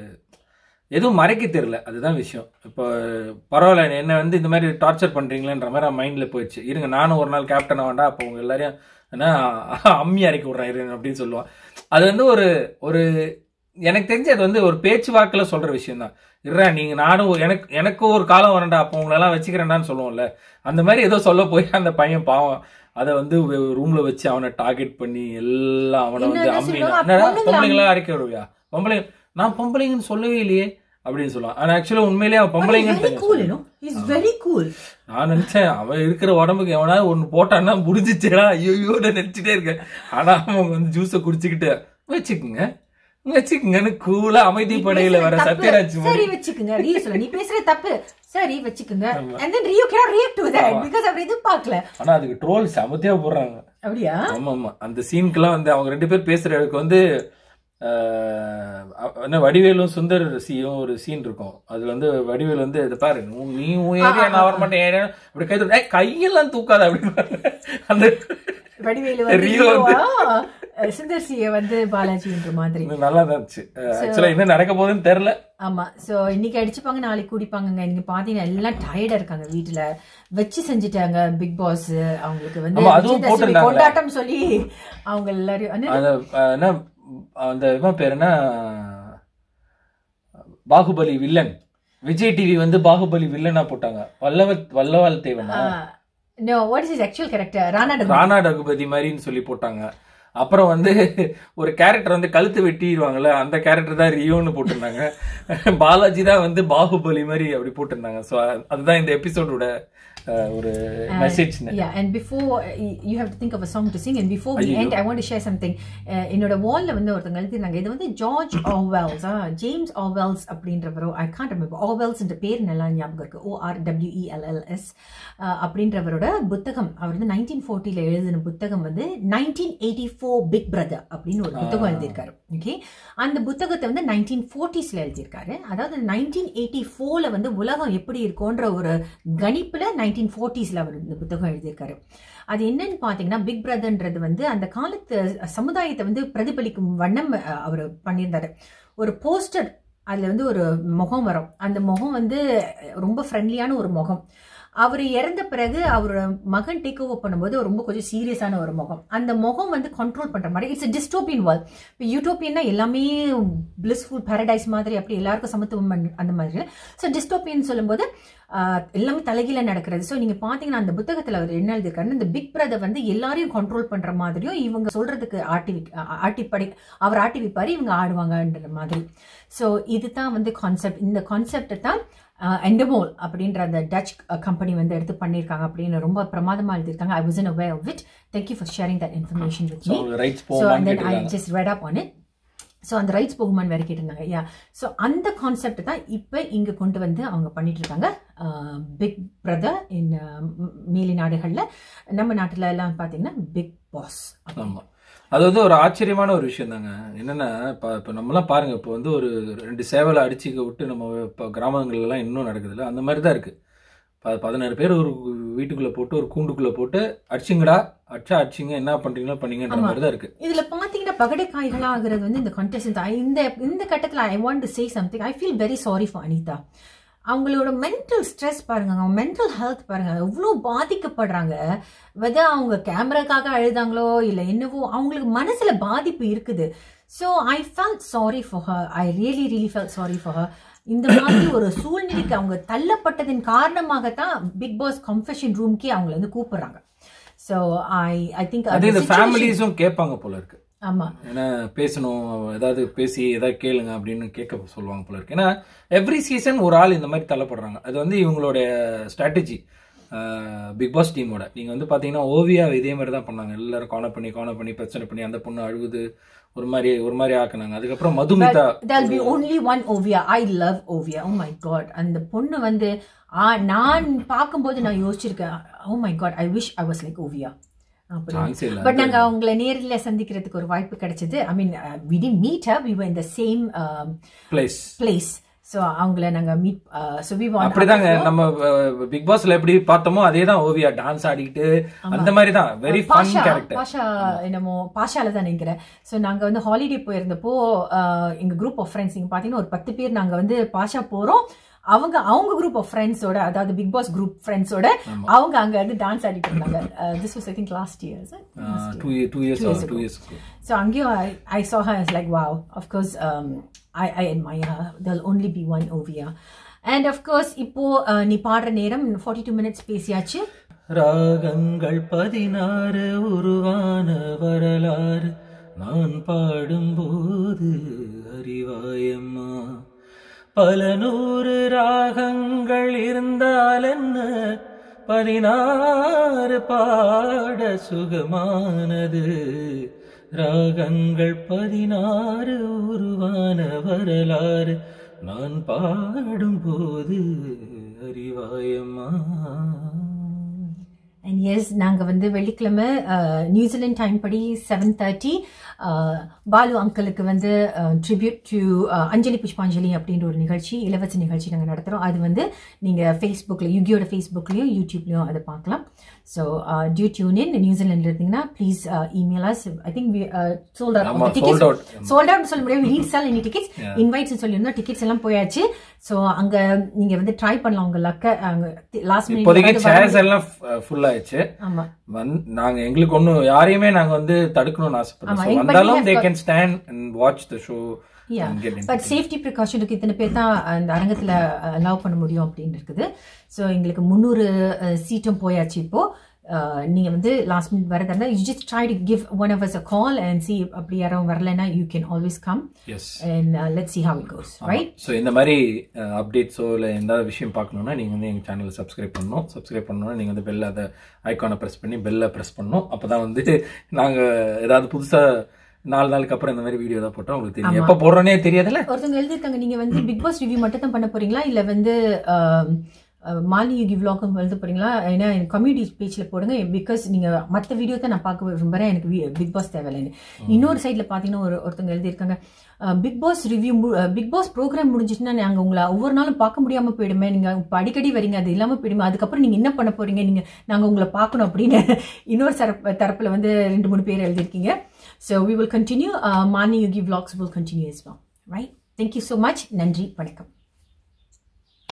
எதுவும் மறைக்க தெரியல அதுதான் விஷயம் இப்போ பரவாயில்ல என்ன வந்து இந்த மாதிரி டார்ச்சர் பண்றீங்களேன்ற மாதிரி மைண்ட்ல போயிடுச்சு இருங்க நானும் ஒரு நாள் கேப்டன் ஆவாண்டா அப்போ உங்க எல்லாரையும் என்ன அம்மி அரைக்க விடுறேன் இருங்க அப்படின்னு சொல்லுவான் அது வந்து ஒரு ஒரு எனக்கு தெரிஞ்சு அது வந்து ஒரு பேச்சுவாக்குல சொல்ற விஷயம் தான் இருறா நீங்க நானும் ஒரு- எனக்கு எனக்கும் ஒரு காலம் வரண்டா அப்போ உங்களெல்லாம் வச்சுக்கிறேன்டான்னு சொல்லுவோம்ல அந்த மாதிரி ஏதோ சொல்ல போய் அந்த பையன் பாவம் அதை வந்து ரூம்ல வச்சு அவனை டார்கெட் பண்ணி எல்லாம் அவனை வந்து என்னதான் அம்மி சொல்லுவாங்க? என்னடா பொண்ணுங்களா பொம்பளைங்களா அரைக்க விடுவியா பொம்பளை நான் பொம்பளைங்கன்னு சொல்லவே இல்லையே அப்படின்னு சொல்லுவான் ஆனா ஆக்சுவலா உண்மையிலேயே அவன் பொம்பளைங்கன்னு வெரி தனியா கூல் சொல்லுவான். இஸ் வெரி கூல் நான் நினைச்சேன் அவன் இருக்கிற உடம்புக்கு எவனாவது ஒண்ணு போட்டான்னா முடிஞ்சிச்சேடா ஐயோ நினைச்சிட்டே இருக்கேன் ஆனா அவன் வந்து ஜூஸை குடிச்சுக்கிட்டு வச்சுக்குங்க வச்சுக்குங்கன்னு கூலா அமைதி நீ படையில பேசுறது வர தப்பு. சத்யராஜ் சரி மாதிரி வச்சுக்குங்க ரியோ சொல்ல நீ பேசுறது தப்பு சரி வச்சுக்குங்க and then Rio cannot react to that because அவர் எதிர்பார்க்கல ஆனா அதுக்கு ட்ரோல் சமத்தியா போடுறாங்க அப்படியா ஆமா ஆமா அந்த சீனுக்கெல்லாம் வந்து அவங்க ரெண்டு பேர் பேசுற இடத்துக்கு வந்து ஆஹ், அ- என்ன வடிவேலும் சுந்தர் சியும் ஒரு சீன் இருக்கும் அதுல வந்து வடிவேல் வந்து இதை பாரு உன் நீ உன் ஏரியா நான் வர மாட்டேன் ஏரியா அப்படி கை தூக்கு, "ஏய், கையெல்லாம் தூக்காத அப்படி அந்த வடிவேலு வந்து ரியோ வந்து- ரியோவா, அஹ், சுந்தர் சியை வந்து பாலாஜின்ற மாதிரி இது நல்லா தான் இருந்துச்சு ஆக்சுவலா என்ன நடக்க போகுதுன்னு தெரியல ஆமா சோ இன்னைக்கு அடிச்சுப்பாங்க நாளைக்கு குடிப்பாங்கங்க இன்னைக்கு பாத்தீங்கன்னா எல்லாம் டயர்டா இருக்காங்க வீட்டுல வச்சு செஞ்சுட்டாங்க பிக் பாஸ் அவங்களுக்கு வந்து ஆமா, அதுவும் விஜயதசமி போட்டிருந்தாங்களே. கொண்டாட்டம் சொல்லி அவங்க எல்லாரும் என்ன- அந்த அஹ், என்ன அந்த இவன் பேர் என்ன பாகுபலி வில்லன் விஜய் டிவி வந்து பாகுபலி வில்லனா போட்டாங்க வல்லவ வல்லவால் தேவனா no what is is actual character Rana Daggubati. Rana Raghupathi மாதிரின்னு சொல்லி போட்டாங்க அப்புறம் வந்து ஒரு கேரக்டர் வந்து கழுத்து வெட்டிடுவாங்கல்ல அந்த கேரக்டர் தான் ரியோன்னு போட்டிருந்தாங்க பாலாஜி தான் வந்து பாகுபலி மாதிரி அப்படி போட்டிருந்தாங்க ஸோ அதுதான் இந்த எபிசோடோட ஒரு message Yeah, and before uh, y- you have to think of a song to sing, and before we end, I want to share something. Uh, என்னோட வால்ல வந்து ஒருத்தங்க எழுதிருந்தாங்க இது வந்து ஜார்ஜ் ஆர்வெல்ஸ் ஜேம்ஸ் ஆர்வெல்ஸ் அப்படின்றவரோ ஐ காண்ட் ரிமெம்பர் ஆர்வெல்ஸ் என்ற பேர் நல்லா ஞாபகம் இருக்கு ஓ ஆர் டபிள்யூஇஎல்எல்எஸ் அப்படின்றவரோட புத்தகம் அவர் வந்து நைன்டீன் ஃபோர்ட்டியில் எழுதின புத்தகம் வந்து nineteen eighty four big brother அப்படின்னு ஒரு புத்தகம் எழுதியிருக்காரு ஓகே அந்த புத்தகத்தை வந்து நைன்டீன் ஃபோர்ட்டிஸில் எழுதியிருக்காரு அதாவது நைன்டீன் எயிட்டி ஃபோரில் வந்து உலகம் எப்படி இருக்கும்ன்ற ஒரு கணிப்பில் நைன்டீன் ஃபோர்ட்டிஸில் அவர் இந்த புத்தகம் எழுதியிருக்காரு அது என்னன்னு பார்த்தீங்கன்னா பிக் பிரதர்ன்றது வந்து அந்த காலத்து சமுதாயத்தை வந்து பிரதிபலிக்கும் வண்ணம் அஹ், அவர் பண்ணியிருந்தாரு ஒரு போஸ்டர் அதில் வந்து ஒரு முகம் வரும் அந்த முகம் வந்து ரொம்ப ஃப்ரெண்ட்லியான ஒரு முகம் அவர் இறந்த பிறகு அவரோட மகன் டேக் ஓவர் பண்ணும்போது ரொம்ப கொஞ்சம் சீரியஸான ஒரு முகம் அந்த முகம் வந்து கண்ட்ரோல் பண்ற மாதிரி இட்ஸ் டிஸ்டோபியன் வேர்ல்ட் இப்போ யூட்டோப்பியன்னா எல்லாமே பிளிஸ்ஃபுல் பாரடைஸ் மாதிரி அப்படி எல்லாருக்கும் சமத்துவம் அந்த- அந்த மாதிரி ஸோ டிஸ்டோபியன் சொல்லும்போது ஆஹ், எல்லாமே தலைகீழ நடக்கிறது ஸோ நீங்க பாத்தீங்கன்னா அந்த புத்தகத்துல அவர் என்ன எழுதியிருக்காருன்னா இந்த பிக் பிரதர் வந்து எல்லாரையும் கண்ட்ரோல் பண்ற மாதிரியும் இவங்க சொல்றதுக்கு ஆட்டி வைக்க- ஆ- ஆட்டிப்படி அவர் ஆட்டி வைப்பாரு இவங்க ஆடுவாங்கன்ற மாதிரி ஸோ இதுதான் வந்து கான்செப்ட் இந்த கான்செப்டை தான் எண்டமோல் அப்படின்ற அந்த டச் கம்பெனி வந்து எடுத்து பண்ணியிருக்காங்க அப்படின்னு ரொம்ப பிரமாதமா எழுதியிருக்காங்க I was in awe of it thank you for sharing that information with me rights so and போவான்னு தென் ஐ கேட்டிருக்காங்க just read up on it so அந்த ரைட்ஸ் போகுமான்னு வேற கேட்டிருந்தாங்க யா ஸோ அந்த கான்செப்ட் தான் இப்போ இங்கே கொண்டு வந்து அவங்க பண்ணிட்டு இருக்காங்க பிக் பிரதர் இன் மேலி நாடுகளில் நம்ம நாட்டில் எல்லாம் பார்த்தீங்கன்னா பிக் பாஸ் ஆமா அது வந்து ஒரு ஆச்சரியமான ஒரு விஷயம் தாங்க என்னன்னா இப்ப இப்ப நம்மலாம் பாருங்க இப்போ வந்து ஒரு ரெண்டு சேவலை அடிச்சுக்க விட்டு நம்ம இப்போ கிராமங்கள்ல எல்லாம் இன்னும் நடக்குதுல்ல அந்த மாதிரி தான் இருக்கு ப- பதினாறு பேர் ஒரு வீட்டுக்குள்ள போட்டு ஒரு கூண்டுக்குள்ள போட்டு அடிச்சுங்கடா அடிச்சா அடிச்சிங்க என்ன பண்றீங்களோ பண்ணீங்கன்ற ஆமா. மாதிரி தான் இருக்கு இதுல பாத்தீங்கன்னா பகடைக்காய்களா ஆகுறது வந்து இந்த contestants. I இந்த இந்த கட்டத்துல I want to say something I feel very sorry for Anitha அவங்களோட மென்டல் ஸ்ட்ரெஸ் பாருங்க அவங்க மென்டல் ஹெல்த் பாருங்க எவ்வளோ பாதிக்கப்படுறாங்க வெதர் அவங்க கேமராக்காக அழுதாங்களோ இல்லை என்னவோ அவங்களுக்கு மனசுல பாதிப்பு இருக்குது so I felt sorry for her I really really felt sorry for her இந்த மாதிரி ஒரு சூழ்நிலைக்கு அவங்க தள்ளப்பட்டதின் காரணமாகத்தான் பிக் பாஸ் கன்ஃபெஷன் ரூம்க்கே அவங்கள வந்து கூப்பிடுறாங்க ஸோ ஐ ஐ திங்க் அது இந்த ஃபேமிலிஸும் கேட்பாங்க போல இருக்கு ஆமா ஏன்னா பேசணும் ஏதாவது பேசி ஏதாவது கேளுங்க அப்படின்னு கேட்க சொல்லுவாங்க போல இருக்கு ஏன்னா எவ்ரி சீசன் ஒரு ஆள் இந்த மாதிரி தள்ளப்படுறாங்க அது வந்து இவங்களுடைய ஸ்ட்ராட்டஜி பிக் பாஸ் டீமோட நீங்க வந்து பாத்தீங்கன்னா ஓவியா இதே மாதிரி தான் பண்ணாங்க எல்லாரும் கார்னர் பண்ணி கார்னர் பண்ணி பிரச்சனை பண்ணி அந்த பொண்ணு அழுகுது ஒரு மாதிரி ஒரு மாதிரி ஆக்குனாங்க அதுக்கப்புறம் Madhumitha there'll be only one Ovia. I love Ovia. Oh my god. அந்த பொண்ணு வந்து ஆ, நான் பார்க்கும்போது நான் யோசிச்சிருக்கேன் oh my god I wish I was like Oviya சான்ஸே இல்ல பட் நாங்க அவங்கள நேர்ல சந்திக்கிறதுக்கு ஒரு வாய்ப்பு கிடைச்சது I mean we did meet her we were in the same place place so அவங்கள நாங்க மீட் ஸோ வி வாண்ட் அப்படிதாங்க நம்ம பிக் பாஸ்ல எப்படி பார்த்தோமோ அதே தான் ஓவியா டான்ஸ் ஆடிக்கிட்டு அந்த மாதிரி தான் very fun Basha character Basha என்னமோ பாஷால தான் நினைக்கிறேன் ஸோ நாங்க வந்து ஹாலிடே போயிருந்தப்போ ஆஹ், எங்க குரூப் ஆஃப் ஃப்ரெண்ட்ஸ் நீங்க பாத்தீங்கன்னா ஒரு பத்து பேர் நாங்க வந்து பாஷா போறோம் அவங்க அவங்க குரூப் ஆஃப் ஃப்ரெண்ட்ஸோட அதாவது பிக் பாஸ் குரூப் ஃப்ரெண்ட்ஸோட அவங்க அங்க வந்து டான்ஸ் ஆடிட்டு இருந்தாங்க this was I think last years two two years two years So அங்கேயும் I, I saw her as like wow of course um, I, I admire her there'll only be one Ovia and of course இப்போ uh, நீ பாடுற நேரம் 42 மினிட்ஸ் பேசியாச்சு ராகங்கள் பதினாறு உருவான வரலாறு நான் பாடும்போது அறிவாயம்மா பல நூறு ராகங்கள் இருந்தால் என்ன பதினாறு பாட சுகமானது ராகங்கள் பதினாறு உருவான வரலாறு நான் பாடும்போது அறிவாயம்மா அண்ட் எஸ் நாங்கள் வந்து வெள்ளிக்கிழமை நியூசிலாந்து டைம் படி செவன் தேர்ட்டி பாலு அங்கிளுக்கு வந்து ட்ரிபியூட் டு அஞ்சலி புஷ்பாஞ்சலி அப்படின்ற ஒரு நிகழ்ச்சி இலவச நிகழ்ச்சி நாங்கள் நடத்துகிறோம் அது வந்து நீங்கள் ஃபேஸ்புக்கில் யுகியோட ஃபேஸ்புக்லேயும் யூடியூப்லேயும் அதை பார்க்கலாம் ஸோ டியூ டியூன் இன் நியூசிலாண்டில் இருந்தீங்கன்னா please email us I think sold ஆமா, out sold out. Sold out சொல்ல முடியாது ரீட் சால் எனி டிக்கெட்ஸ் இன்வைட்ஸ் சொல்லியிருந்தோம் டிக்கெட்ஸ் எல்லாம் போயாச்சு ஸோ அங்க நீங்க வந்து ட்ரை பண்ணலாம் உங்க லக்க அங்க லாஸ்ட் இப்போதைக்கு மினிட் சேர்ஸ் எல்லாம் ஃபுல் ஆயிடுச்சு ஆமா வந்து நாங்க எங்களுக்கு ஒன்றும் யாரையுமே நாங்க வந்து தடுக்கணும்னு ஆமா, ஆசைப்படுறோம் So, anybody வந்தாலும் has they got- can stand and watch the show Yeah. and get but safety ப்ரிகாஷனுக்கு இத்தனை பேர் தான் அந்த அரங்கத்தில் அலோவ் பண்ண முடியும் அப்படின்னு இருக்குது ஸோ எங்களுக்கு முந்நூறு சீட்டும் போயாச்சு இப்போ அஹ், நீங்க வந்து லாஸ்ட் மினிட் வரதா இருந்தால் you just try to give one of us a call and see அப்படி யாரும் வரலைன்னா you can always come yes and let see how it goes right so இந்த மாதிரி அப்டேட்ஸோ இல்லை எந்த விஷயம் பார்க்கணுன்னா நீங்கள் வந்து எங்கள் சேனலை சப்ஸ்கிரைப் பண்ணணும் சப்ஸ்கிரைப் பண்ணணும்னா நீங்கள் வந்து பெல் அதை ஐக்கானை ப்ரெஸ் பண்ணி பெல்லை ப்ரெஸ் பண்ணணும் அப்போ தான் வந்து நாங்கள் ஏதாவது புதுசாக நாலு நாளுக்கு அப்புறம் இந்த மாதிரி வீடியோ தான் போட்டோம் உங்களுக்கு தெரியும் எப்போ போடுறோன்னே தெரியாதுல்ல ஒருத்தவங்க எழுதியிருக்காங்க நீங்க வந்து பிக் பாஸ் ரிவ்யூ மட்டும் தான் பண்ண போறீங்களா இல்ல வந்து ஆம், அஹ், மாலி யுகி விலாகும் எழுத போறீங்களா ஏன்னா கம்யூனிட்டி பேஜ்ல போடுங்க பிகாஸ் நீங்க மற்ற வீடியோ தான் நான் பார்க்க விரும்புறேன் எனக்கு பிக் பாஸ் தேவையில்லைன்னு இன்னொரு சைட்ல பாத்தீங்கன்னா ஒரு ஒருத்தவங்க எழுதியிருக்காங்க Bigg Boss review Bigg Boss program முடிஞ்சிச்சுன்னா நாங்க உங்களை ஒவ்வொரு நாளும் பார்க்க முடியாம போயிடுமே நீங்க இப்ப அடிக்கடி வரீங்க அது இல்லாம போயிடுமே அதுக்கப்புறம் நீங்க என்ன பண்ண போறீங்க நீங்க நாங்க உங்களை பார்க்கணும் அப்படின்னு இன்னொரு தரப்பு தரப்புல வந்து ரெண்டு மூணு பேர் எழுதியிருக்கீங்க so we will continue morning Yuki vlogs will continue as well right thank you so much நன்றி வணக்கம்